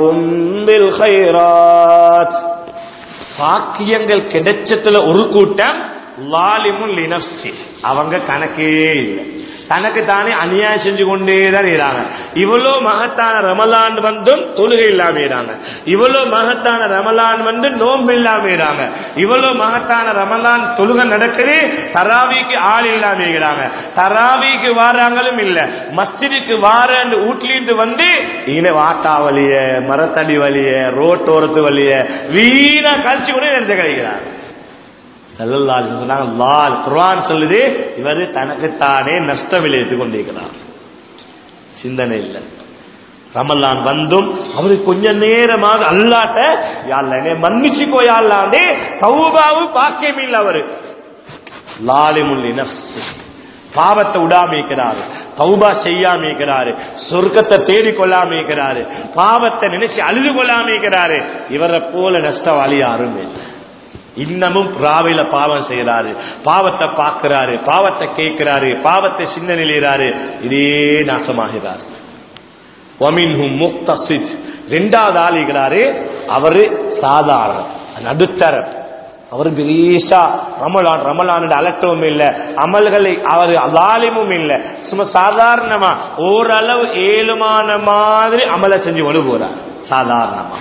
بالخيرات பாக்கியங்கள் கிடைச்சதுல ஒரு கூட்டம் லாலிமுன் லினப்சி அவங்க கணக்கே இல்லை தனக்கு தானே அநியாயம் செஞ்சு கொண்டே தான் இருக்கிறாங்க இவ்வளவு மகத்தான ரமலான் வந்தும் தொழுகை இல்லாம இருக்கிறாங்க இவ்வளவு மகத்தான ரமலான் வந்து நோன்பு இல்லாம இருக்கிறாங்க இவ்வளவு மகத்தான ரமலான் தொழுகை நடக்குது தராவிக்கு ஆள் இல்லாம இருக்கிறாங்க தராவிக்கு வாராங்களும் இல்ல மஸ்ஜிதுக்கு வார வீட்லிருந்து வந்து இன வாட்டா வழிய மரத்தடி வழிய ரோட்டோரத்து வழிய வீணா கழிச்சு கூட நினைச்சு கிடைக்கிறாங்க ஸல்லல்லாஹு அலைஹி வஸல்லம் சொன்னாங்க லால் குர்ஆன் சொல்லுது இவர் தனக்குத்தானே நஷ்டம் விளைவித்துக் கொண்டிருக்கிறார் சிந்தனை இல்லை ரமலான் வந்தும் அவரு கொஞ்ச நேரமாக அல்லாட்ட யாழ்ல என்னை மன்னிச்சுக்கோ யாழ்லாண்டே தௌபாவு பாக்கியம் இல்லை அவரு லாலிமுல்லி நஃப்ஸி பாவத்தை விடாம இருக்கிறாரு தௌபா செய்யாம இருக்கிறாரு சொர்க்கத்தை தேடிக்கொள்ளாம இருக்கிறாரு பாவத்தை நினைச்சு அழுது கொள்ளாம இருக்கிறாரு இவரை போல நஷ்டவாளி யாரும் இல்லை இன்னமும் ராவில பாவம் செய்யறாரு பாவத்தை பார்க்கிறாரு பாவத்தை கேட்கிறாரு பாவத்தை சிந்தனையிறாரு இதே நாசமாகிறார் ஒமின்ஹும் முக்தசித் ரெண்டாவது ஆளுகிறாரு அவரு சாதாரண நடுத்தரம் அவர் பெரியசா ரமலான் ரமலான் அலட்டவும் இல்ல அமல்களை அவர் அலாலிமும் இல்ல சும்மா சாதாரணமா ஓரளவு ஏழுமான மாதிரி அமலை செஞ்சு கொண்டு போறார் சாதாரணமா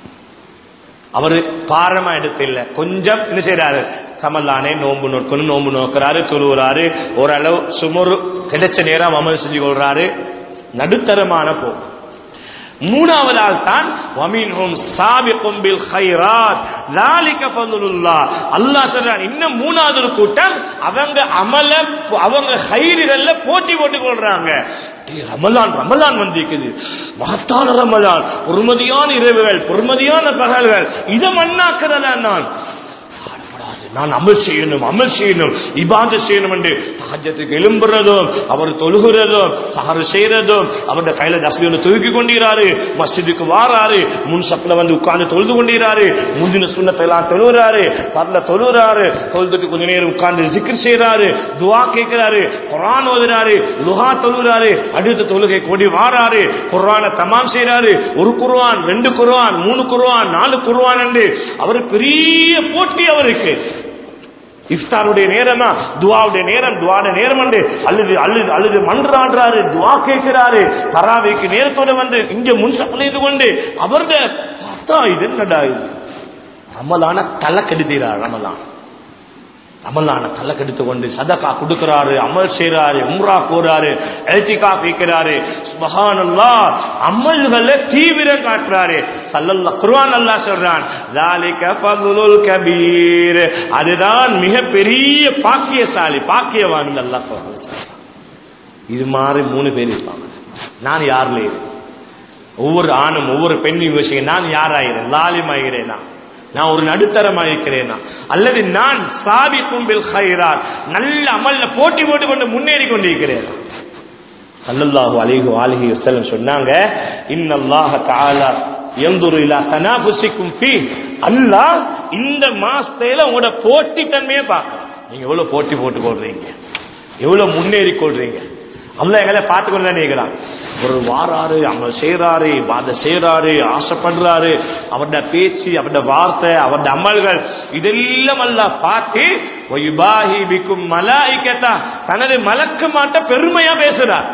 அவரு பாரமா எடுத்து இல்ல கொஞ்சம் என்ன செய்யறாரு கமல்லானே நோன்பு நோக்கணும் நோன்பு நோக்கிறாரு தொழுகிறாரு ஓரளவு சுமரு கிடைச்ச நேரம் அமல் செஞ்சு கொள்றாரு நடுத்தரமான போ மூணாவது ஆள் தான் வமீன்ஹும் சாபிக்கும் பில் கைராத் ذلك فضل الله அல்லாஹ் சொல்றான் இன்னும் மூணாவது ஒரு கூட்டம் அவங்க அமல அவங்க கைரிகள்ல போட்டி போட்டு கொள்றாங்க டேய், ரமலான் ரமலான் வந்திருக்குது மகத்தான ரமலான் பொறுமதியான இரவுகள் பொறுமதியான பகல்கள் இதை மண்ணாக்குறதா நான் நான் அமல் செய்யணும் அமல் செய்யணும் இபாத செய்யணும் என்று சகஜத்துக்கு எழும்புறதும் அவர் தொழுகிறதும் சஹர் செய்யறதும் அவருடைய கையில தஸ்மியோட தூக்கி கொண்டிருக்கிறாரு மஸ்ஜிதுக்கு வாராரு முன் சப்பில வந்து உட்கார்ந்து தொழுது கொண்டிருக்கிறாரு முந்தின சுண்ணத்தை எல்லாம் தொழுகிறாரு பரல தொழுகிறாரு தொழுதுட்டு கொஞ்ச நேரம் உட்கார்ந்து சிக்கர் செய்யறாரு துவா கேட்கிறாரு குரான் ஓதுறாரு லுஹா தொழுகிறாரு அடுத்த தொழுகை கொடி வாராரு குர்ஆனை தமாம் செய்யறாரு ஒரு குர்ஆன் ரெண்டு குர்ஆன் மூணு குர்ஆன் நாலு குர்ஆன் என்று அவர் பெரிய போட்டி அவருக்கு இஃப்தாருடைய நேரமா துவாவுடைய நேரம் துவாட நேரம் வந்து அழுது அழுது அழுது மன்றாடுறாரு துவா கேட்கிறாரு தராவிக்கு நேரத்தோட வந்து இங்க முன் சப்பளைது கொண்டு அவருடைய பார்த்தா இது என்னடா இது ரமலான தலை கெடுக்கிறார் ரமலான் ரமலான தலை கெடுத்து கொண்டு சதக்கா கொடுக்கிறாரு அமல் செய்யறாரு உம்ரா போறாரு எழுச்சிக்கா கேட்கிறாரு சுபஹானல்லா அமல்கள தீவிரம் காட்டுறாரு சல்லல்லா குர்ஆன் அல்லாஹ் சொல்றான் ذَلِكَ فَضْلُ الْكَبِيرِ அதுதான் மிகப்பெரிய பாக்கியசாலி பாக்கியவான் அல்லாஹ் சொல்றான் இது மாதிரி மூணு பேர் இருப்பாங்க நான் யார்ல இரு ஒவ்வொரு ஆணும் ஒவ்வொரு பெண்ணையும் யோசிக்க நான் யாராகிறேன் லாலிமாகிறேனா நான் ஒரு நடுத்தரமாக இருக்கிறேனா அல்லது நான் சாபி கும்பில் ஹைரார் நல்ல அமல்ல போட்டி போட்டு கொண்டு முன்னேறி கொண்டிருக்கிறேன் சல்லல்லாஹு அலைஹி வாலிஹி வஸல்லம் சொன்னாங்க இன்னல்லாஹ தஆலா யன்துரு இலா தனாபுசிக்கும் ஃபீ அல்லாஹ் இந்த மாசத்துல உங்களோட போட்டி தன்மையை பார்க்க நீங்க எவ்வளவு போட்டி போட்டு கொள்றீங்க எவ்வளவு முன்னேறி கொள்றீங்க அல்ல எங்களை பார்த்து கொண்டு தான் இருக்கிறான் ஒரு வாராரு அவன் செய்யறாரு அதை செய்யறாரு ஆசைப்படுறாரு அவருடைய பேச்சு அவருடைய வார்த்தை அவருடைய அமல்கள் இதெல்லாம் அல்ல பார்த்து ஒய்பாஹி பிக்கும் மலாய்க்கத்தா தனது மலக்க மாட்ட பெருமையா பேசுறார்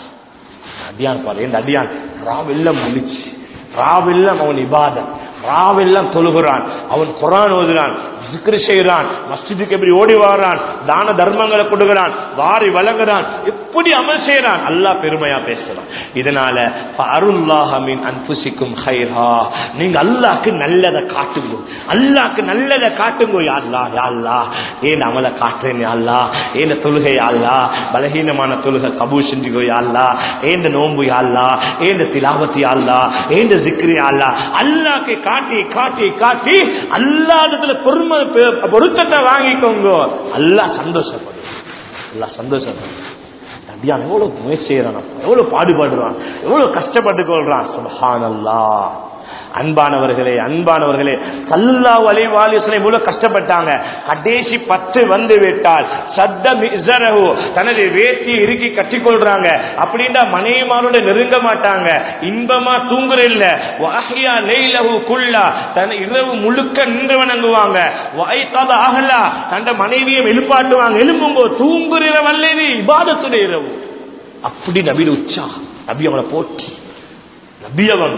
அடியான் பாரு இந்த அடியான் ராவெல்லாம் முழிச்சு ராவெல்லாம் அவன் இபாதன் ராவெல்லாம் தொழுகிறான் அவன் குரான் ஓதுறான் சிக்ரு செய்கிறான் மஸ்ஜிதுக்கு எப்படி ஓடி வாரான் தான தர்மங்களை கொடுக்கிறான் வாரி வழங்குறான் எப்படி அமல் செய்யறான் அல்லாஹ் பெருமையா பேசுறான் இதனால அருள்லாஹமின் அன்புசிக்கும் ஹைரா நீங்க அல்லாஹ்க்கு நல்லதை காட்டுங்க அல்லாஹ்க்கு நல்லதை காட்டுங்க யாழ்லா யாழ்லா ஏன் அமலை காட்டுறேன் யாழ்லா ஏன் தொழுகை யாழ்லா பலகீனமான தொழுகை கபூல் செஞ்சுக்கோ யாழ்லா ஏந்த நோன்பு யாழ்லா ஏந்த திலாவத்து யாழ்லா ஏந்த ஜிக்ரி யாழ்லா அல்லாஹ்க்கு காட்டி காட்டி காட்டி அல்லாததுல பொறுமை பொருத்தத்தை வாங்கிக்கோங்க அல்லாஹ் சந்தோஷப்படும் அல்லாஹ் சந்தோஷப்படும் அடியான் எவ்வளவு முயற்சி செய்யறான் எவ்வளவு பாடுபடுறான் எவ்வளவு கஷ்டப்பட்டு கொள்றான் சுபஹான் அல்லாஹ் அன்பானவர்களே அன்பானவர்களே சல்லா அலி வாலிசனை இவ்வளவு கஷ்டப்பட்டாங்க கடைசி பத்து வந்து விட்டால் சத்த மிசரஹு தனது வேட்டி இறுக்கி கட்டிக்கொள்றாங்க அப்படின்னா மனைவிமாரோட நெருங்க மாட்டாங்க இன்பமா தூங்குற இல்ல வாஹியா லைலஹு குல்லா தன் இரவு முழுக்க நின்று வணங்குவாங்க வாய்த்தாத ஆகலா தந்த மனைவியை எழுப்பாட்டுவாங்க எழும்பும்போ தூங்குற வல்லது இபாதத்துடைய இரவு அப்படி நபியில் உச்சா நபி அவனை போட்டி நபி அவங்க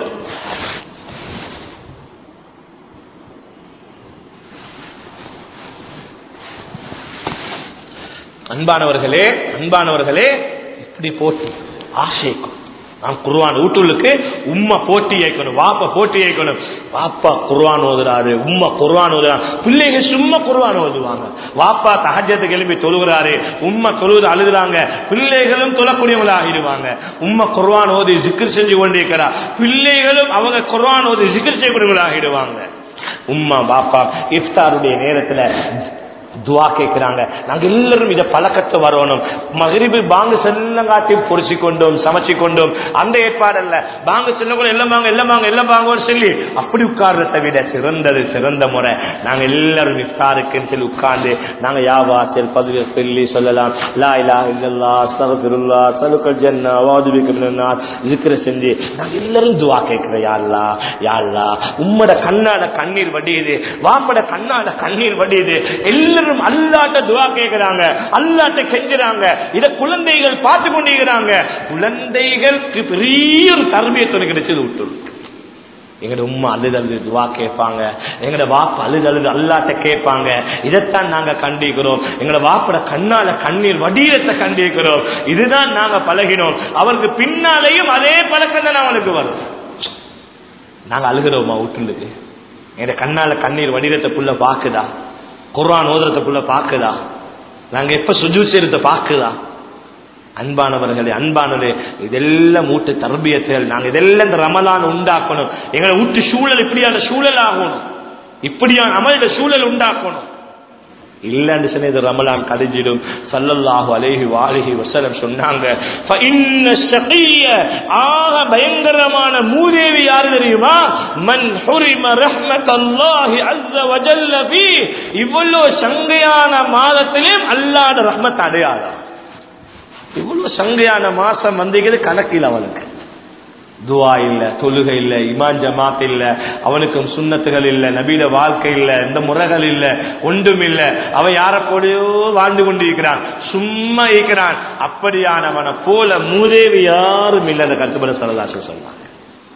அன்பானவர்களே அன்பானவர்களே இப்படி போட்டி ஆசைக்கும் நான் குர்வான் வீட்டுக்கு உம்மா போட்டி வைக்கணும் வாப்பா போட்டி வைக்கணும் வாப்பா குர்வான் ஓதுறாரு உம்மா குர்வான் ஓதுறாரு பிள்ளைங்க சும்மா குர்வான் ஓதுவாங்க வாப்பா தகஜத்துக்கு எழுப்பி தொழுகிறாரு உம்மா தொழுது அழுகுறாங்க பிள்ளைகளும் தொழக்கூடியவங்களா ஆகிடுவாங்க உம்மா குர்வான் ஓதி ஜிக்கர் செஞ்சு கொண்டிருக்கிறா பிள்ளைகளும் அவங்க குர்வான் ஓதி ஜிக்கர் செய்யக்கூடியவங்களா ஆகிடுவாங்க உம்மா பாப்பா இஃப்தாருடைய நேரத்துல துவா கேட்கிறாங்க நாங்க எல்லாரும் இதை பழக்கத்தை வரணும் மகிழ்வு பாங்கு செல்லங்காட்டி பொறிச்சு கொண்டோம் சமைச்சு கொண்டோம் அந்த ஏற்பாடு அல்ல பாங்கு செல்லக்கூட எல்லாம் வாங்க எல்லாம் வாங்க எல்லாம் வாங்கன்னு சொல்லி அப்படி உட்கார்றதை விட சிறந்தது சிறந்த முறை நாங்க எல்லாரும் இஃப்தாருக்குன்னு சொல்லி உட்கார்ந்து நாங்க யாவா செல் பதவி சொல்லி சொல்லலாம் லா இலா இல்லல்லா அஸ்தகஃபிருல்லா சலுக்கல் ஜன்னா வாதுபிக்கு மினன்னார் இருக்கிற செஞ்சு நாங்க எல்லாரும் துவா கேட்கிறோம் யாழ்லா யாழ்லா உம்மட கண்ணால கண்ணீர் வடியுது வாப்பட கண்ணால கண்ணீர் வடியுது எல்லாரும் அல்லாட்ட துவா கேட்கிறாங்க அல்லாட்ட கெஞ்சுறாங்க இத குழந்தைகள் பார்த்து கொண்டிருக்கிறாங்க குழந்தைகளுக்கு பெரிய ஒரு தர்மியத்துறை கிடைச்சது விட்டு எங்கட உம்மா அழுது அழுது துவா கேட்பாங்க எங்கட வாப்பு அழுது அழுது அல்லாட்ட கேட்பாங்க இதைத்தான் நாங்க கண்டிக்கிறோம் எங்கட வாப்பட கண்ணால கண்ணீர் வடிவத்தை கண்டிக்கிறோம் இதுதான் நாங்க பழகினோம் அவருக்கு பின்னாலேயும் அதே பழக்கம் தான் அவனுக்கு வரும் நாங்க அழுகிறோமா வீட்டுக்கு எங்க கண்ணால கண்ணீர் வடிவத்தை புள்ள பாக்குதா குர்ஆன் ஓதுறத புள்ள பாக்குதா நாங்க எப்ப சுஜூ செய்யறத பாக்குதா அன்பானவர்களே அன்பானது இதெல்லாம் ஊட்டு தர்பியத்தில் நாங்க இதெல்லாம் இந்த ரமலான் உண்டாக்கணும் எங்களை ஊட்டு சூழல் இப்படியான சூழல் ஆகணும் இப்படியான அமல்ட சூழல் உண்டாக்கணும் இல்லன்னு சொன்ன இது ரமலான் கடிஞ்சிடும் சல்லல்லாஹு அலைஹி வாலிஹி வஸல்லம் சொன்னாங்க ஃபஇன்ன ஷகிய ஆக பயங்கரமான மூதேவி யாரு தெரியுமா மன் ஹுரிம ரஹ்மத்தல்லாஹி அஸ்ஸ வஜல்ல ஃபீ இவ்வளவு சங்கையான மாதத்திலும் அல்லாஹ்வுடைய ரஹ்மத் அடையாளம் இவ்வளவு சங்கையான மாசம் வந்தீங்க கணக்கில் அவனுக்கு துவா இல்ல தொழுகை இல்ல இமான் ஜமாத் இல்ல அவனுக்கும் சுண்ணத்துகள் இல்ல நபீட வாழ்க்கை இல்ல எந்த முறைகள் இல்ல ஒன்றும் இல்ல அவன் யார போலையோ வாழ்ந்து கொண்டிருக்கிறான் சும்மா இருக்கிறான் அப்படியானவனை போல மூதேவி யாரும் இல்ல அந்த கருத்துப்பட சொல்லலாசு சொன்னாங்க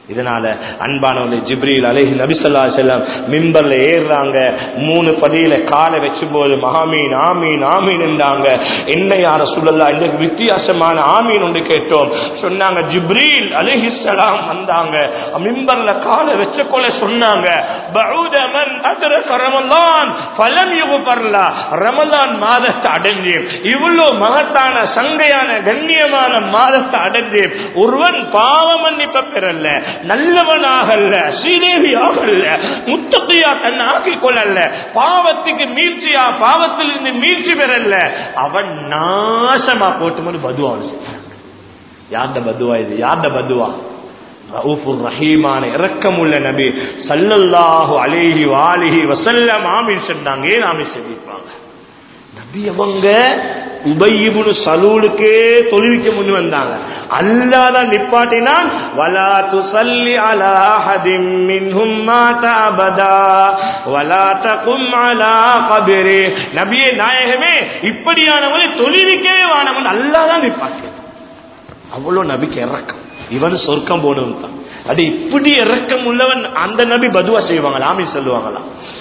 இதனால அன்பானவர்கள் ஜிப்ரீல் அலைஹி நபிசல்லா செல்லம் மிம்பர்ல ஏறுறாங்க மூணு படியில காலை வச்சும்போது ஆமீன் ஆமீன் ஆமீன் என்றாங்க என்ன யார சொல்லலாம் இந்த வித்தியாசமான ஆமீன் ஒன்று கேட்டோம் சொன்னாங்க ஜிப்ரீல் அலைஹிஸ்ஸலாம் வந்தாங்க மிம்பர்ல காலை வச்ச கொள்ள சொன்னாங்க பஊத மன் அத்ரக ரமலான் ஃபலம் யுக்பர்லா ரமலான் மாதத்தை அடைஞ்சு இவ்வளவு மகத்தான சங்கையான கண்ணியமான மாதத்தை அடைஞ்சு ஒருவன் பாவ மன்னிப்ப பெறல நல்லவனாகல்ல ஸ்ரீதேவியாகல்ல முத்தத்தையா தன்னை ஆக்கிக் கொள்ளல பாவத்துக்கு மீழ்ச்சியா பாவத்தில் இருந்து மீழ்ச்சி பெறல அவன் நாசமா போட்டுமனு பதுவான்னு சொல்றாங்க யார்ட பதுவா இது யார்ட பதுவா ரவுஃபுர் ரஹீமான இரக்கமுள்ள நபி சல்லல்லாஹு அலைஹி வாலிஹி வசல்லம் ஆமீன் சொன்னாங்க ஏன் ஆமீன் சொல்லியிருப்பாங்க நபி அவங்க உபயிபுனு சலூலுக்கே தொழுவிக்க முன் வந்தாங்க அல்லாதான் நிப்பாட்டினான் வலா துசல்லி அலா அஹதிம் மின்ஹும் மாத அபதா வலா தகும் அலா கபிரி நபியே நாயகமே இப்படியானவங்களை தொழுவிக்கவே வானவன் அல்லாதான் நிப்பாட்டி அவ்வளவு நபிக்கு இறக்கம் இவன் சொர்க்கம் போனவன் தான் அது இப்படி இறக்கம் உள்ளவன் அந்த நபி பதுவா செய்வாங்களா ஆமி சொல்லுவாங்களா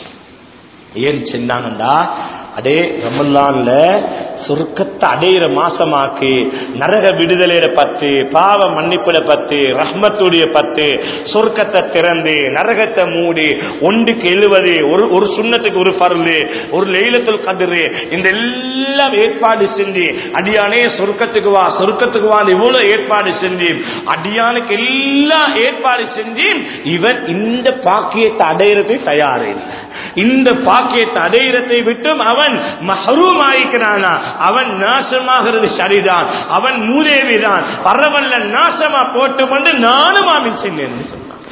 ஏன் சென்னாங்கண்டா அடே ரமல்லான்ல சொர்க்கத்தை அடையிற மாசமாக்கி நரக விடுதலையில பத்து பாவ மன்னிப்புல பத்து ரஹ்மத்துடைய பத்து சொர்க்கத்தை திறந்து நரகத்தை மூடி ஒன்றுக்கு எழுவது ஒரு ஒரு சுண்ணத்துக்கு ஒரு பருளு ஒரு லெயிலத்துல் கதிரு இந்த எல்லாம் ஏற்பாடு செஞ்சு அடியானே சொர்க்கத்துக்கு வா சொர்க்கத்துக்கு வா இவ்வளவு ஏற்பாடு செஞ்சு அடியானுக்கு எல்லாம் ஏற்பாடு செஞ்சு இவன் இந்த பாக்கியத்தை அடையிறதை தயாரு இந்த பாக்கியத்தை அடையிறதை விட்டும் அவன் மஹரூம் ஆயிக்கிறானா அவன் நாசமாகிறது சரிதான் அவன் மூதேவிதான் பரவல்ல நாசமா போட்டு கொண்டு நானும் ஆமீன் சென்னேன் சொன்னான்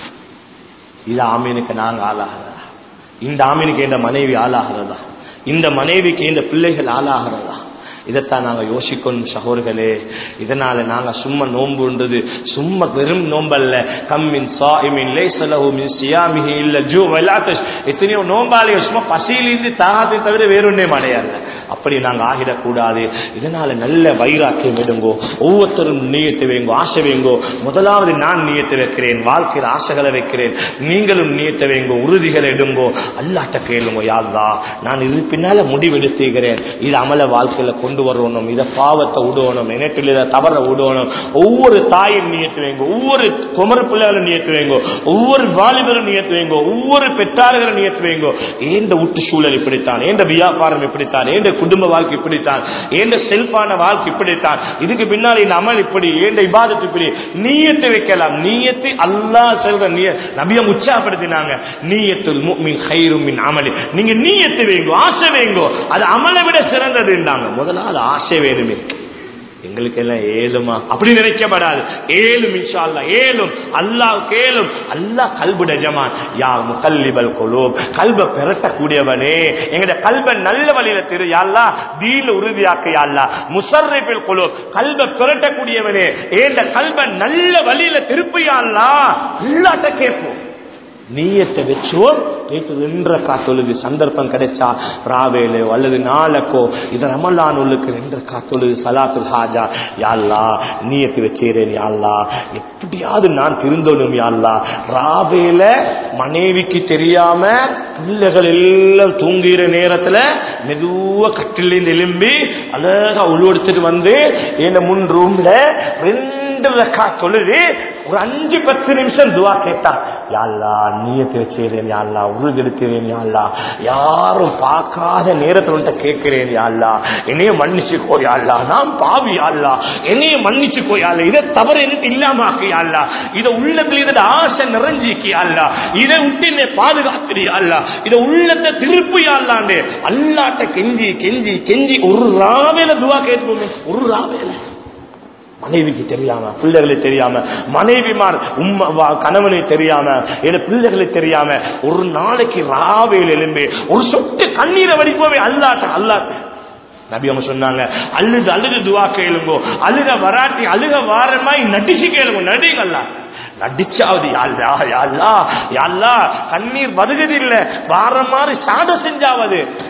இது ஆமீனுக்கு நாங்க ஆளாகிறதா இந்த ஆமீனுக்கு இந்த மனைவி ஆளாகிறதா இந்த மனைவிக்கு இந்த பிள்ளைகள் ஆளாகிறதா இதைத்தான் நாங்க யோசிக்கணும் சகோர்களே இதனால நாங்க சும்மா நோம்புன்றது சும்மா வெறும் நோம்பல்ல கம்மின் சாயிமின் லேசலஹு மின் சியாமிஹி இல்ல ஜூ வலாத்தஷ் எத்தனையோ நோம்பாளிகள் சும்மா பசியிலிருந்து தாகத்தை தவிர வேறொன்றே மடையாது அப்படி நாங்க ஆகிடக்கூடாது இதனால நல்ல வைராக்கியம் எடுங்கோ ஒவ்வொருத்தரும் நீயத்தை வைங்கோ ஆசை வைங்கோ முதலாவது நான் நீயத்தை வைக்கிறேன் வாழ்க்கையில் ஆசைகளை வைக்கிறேன் நீங்களும் நீயத்தை வைங்கோ உறுதிகளை எடுங்கோ அல்லாட்ட கேளுங்க யாருதா நான் இது பின்னால முடிவெடுத்துகிறேன் இது அமல வாழ்க்கையில கொண்டு வரணும் இதை பாவத்தை விடணும் இணைப்பில் இதை தவற விடணும் ஒவ்வொரு தாயும் நியத்து வைங்க ஒவ்வொரு குமர பிள்ளைகளும் நியத்து வைங்க ஒவ்வொரு வாலிபரும் நியத்து வைங்க ஒவ்வொரு பெற்றார்களும் நியத்து வைங்க ஏந்த உட்டு சூழல் இப்படித்தான் ஏந்த வியாபாரம் இப்படித்தான் ஏந்த குடும்ப வாழ்க்கை இப்படித்தான் ஏந்த செல்பான வாழ்க்கை இப்படித்தான் இதுக்கு பின்னால் இந்த அமல் இப்படி ஏந்த இபாதத்து இப்படி நீயத்தை வைக்கலாம் நீயத்தை அல்லாஹ் சொல்ற நீய நபியம் உற்சாகப்படுத்தினாங்க நீயத்துல் முஃமின் ஹைரும் மின் அமலி நீங்க நீயத்தை வைங்கோ ஆசை வைங்கோ அது அமலை விட சிறந்ததுன்றாங்க முதலாவது ஆசை வேணுமே எங்களுக்கு எல்லாம் ஏழுமா அப்படி நினைக்கப்படாது ஏழும் இன்ஷா அல்லாஹ் ஏழும் அல்லாஹ் கேளும் அல்லாஹ் கல்புட ஜமான் யா முகல்லிபல் குலூப் கல்ப பெறட்டக்கூடியவனே எங்கட கல்ப நல்ல வழியில திரு யாழ்லா தீல உறுதியாக்க யாழ்லா முசர்ரிபில் குலூப் கல்ப பெறட்டக்கூடியவனே ஏண்ட கல்ப நல்ல வழியில திருப்பியாள்லா அல்லாட்ட கேட்போம் நீயத்தை வச்சோம் நேற்று ரெண்டரை காத்தொழுது சந்தர்ப்பம் கிடைச்சா ராவேலோ அல்லது நாளைக்கோ இது ரமலான் உள்ளுக்கு ரெண்டரை காத்தொழுது சலாத்துல் ஹாஜா யாழ்லா நீயத்து வச்சேரேன் யாழ்லா எப்படியாவது நான் திருந்தோணும் யாழ்லா ராவேல மனைவிக்கு தெரியாம பிள்ளைகள் எல்லாம் தூங்குகிற நேரத்துல மெதுவா கட்டிலிருந்து எலும்பி அழகா உள்வெடுத்துட்டு வந்து என் முன் ரூம்ல ரெண்டு ரக்கா தொழுது ஒரு அஞ்சு பத்து நிமிஷம் துவா கேட்டான் யாழ்லா நீயத்தை வச்சுக்கிறேன் யாழ்லா உருகெடுக்கிறேன் யாழ்லா யாரும் பார்க்காத நேரத்தில் உன்ட்ட கேட்கிறேன் யாழ்லா என்னைய மன்னிச்சுக்கோ யாழ்லா நான் பாவி யாழ்லா என்னைய மன்னிச்சுக்கோ யாழ்லா இதை தவறு எனக்கு இல்லாம ஆக்கு யாழ்லா இதை உள்ளத்துல இதை ஆசை நிறைஞ்சிக்கு யாழ்லா இதை விட்டு என்னை பாதுகாத்துரு யாழ்லா இதை உள்ளத்தை திருப்பி யாழ்லாண்டு அல்லாட்ட கெஞ்சி கெஞ்சி கெஞ்சி ஒரு ராவேல துவா கேட்போமே ஒரு ராவேல மனைவிக்கு தெரியாம பிள்ளைகளை தெரியாம மனைவிமார் உம்மா வா- கணவனை தெரியாம என் பிள்ளைகளை தெரியாம ஒரு நாளைக்கு ராவையில் எழும்பி ஒரு சொட்டு கண்ணீரை வடிப்போவே அல்லாட்ட அல்லாட்ட நபி அவங்க சொன்னாங்க அழுது அழுது துவா கேளுங்கோ அழுக வராட்டி அழுக வாரமாய் நடிச்சு கேளுங்க நடிகல்லா நடிச்சாவது யாழ்லா யாழ்லா யாழ்லா கண்ணீர் வருகிறது இல்ல வார மாதிரி சாட செஞ்சாவது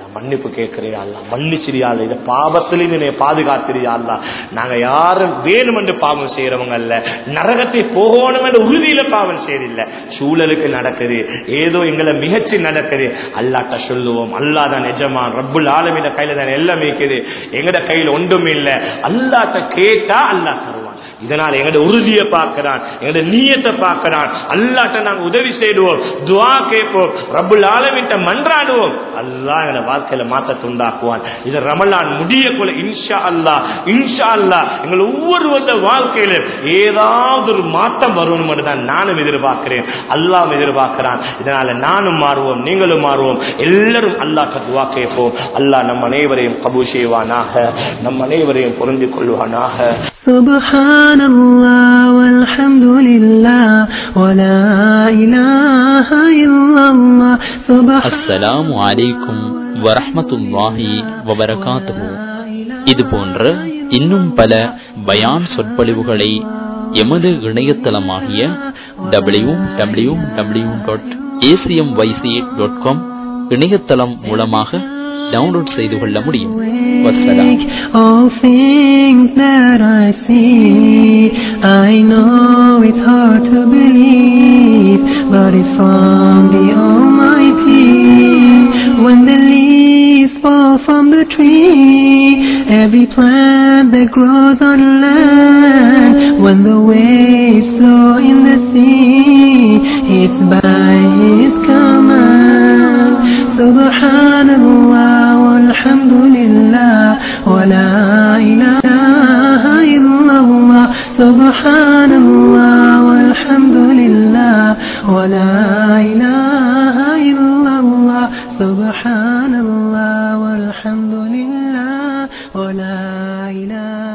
நான் மன்னிப்பு கேட்கிறியா அல்ல மன்னிச்சிரியா அல்ல இந்த பாவத்திலையும் என்னை பாதுகாத்திரியா அல்ல நாங்க யாரும் வேணுமென்று பாவம் செய்யறவங்க அல்ல நரகத்தை போகணும் என்ற உறுதியில பாவம் செய்யறில்ல சூழலுக்கு நடக்குது ஏதோ எங்களை மிகச்சி நடக்குது அல்லாட்ட சொல்லுவோம் அல்லாதான் நிஜமான் ரப்புல் ஆலமின கையில தான் எல்லாம் இருக்குது எங்கட கையில ஒன்றும் இல்லை அல்லாட்ட கேட்டா அல்லா தருவான் இதனால் எங்கட உறுதியை பார்க்கிறான் எங்கட நீயத்தை பார்க்கிறான் அல்லாட்ட நாங்க உதவி செய்டுவோம் துவா கேட்போம் ரப்புல் ஆலமிட்ட மன்றாடுவோம் அல்லாஹ் எங்க வாழ்க்கையில மாற்றத்தை உண்டாக்குவான் இது ரமலான் முடியக்குள்ள இன்ஷா அல்லாஹ் இன்ஷா அல்லாஹ் எங்கள் ஒவ்வொருவருடைய வாழ்க்கையில ஏதாவது ஒரு மாற்றம் வரும்னு தான் நானும் எதிர்பார்க்கிறேன் அல்லாஹ் எதிர்பார்க்கிறான் இதனால நானும் மாறுவோம் நீங்களும் மாறுவோம் எல்லாரும் அல்லாஹ் துவா கேட்போம் அல்லாஹ் நம் அனைவரையும் கபூ செய்வானாக நம் அனைவரையும் புரிந்து கொள்வானாக سبحان الله والحمد لله ولا إله إلا الله سبحان அஸ்ஸலாமு அலைக்கும் வரஹ்மத்துல்லாஹி வபரகாத்துஹு இது போன்ற இன்னும் பல பயான் சொற்பொழிவுகளை எமது இணையதளமாகிய W W W dot ACM YC dot com இணையதளம் மூலமாக டவுன்லோட் செய்து கொள்ள முடியும் வஸ்ஸலாம் All things that I see, I know it's hard to believe, but it's from the Almighty. When the leaves fall from the tree, every plant that grows on land, when the waves flow in the sea, it's by His command. سبحان الله والحمد لله ولا إله إلا الله سبحان الله والحمد لله ولا إله إلا الله سبحان الله والحمد لله ولا إله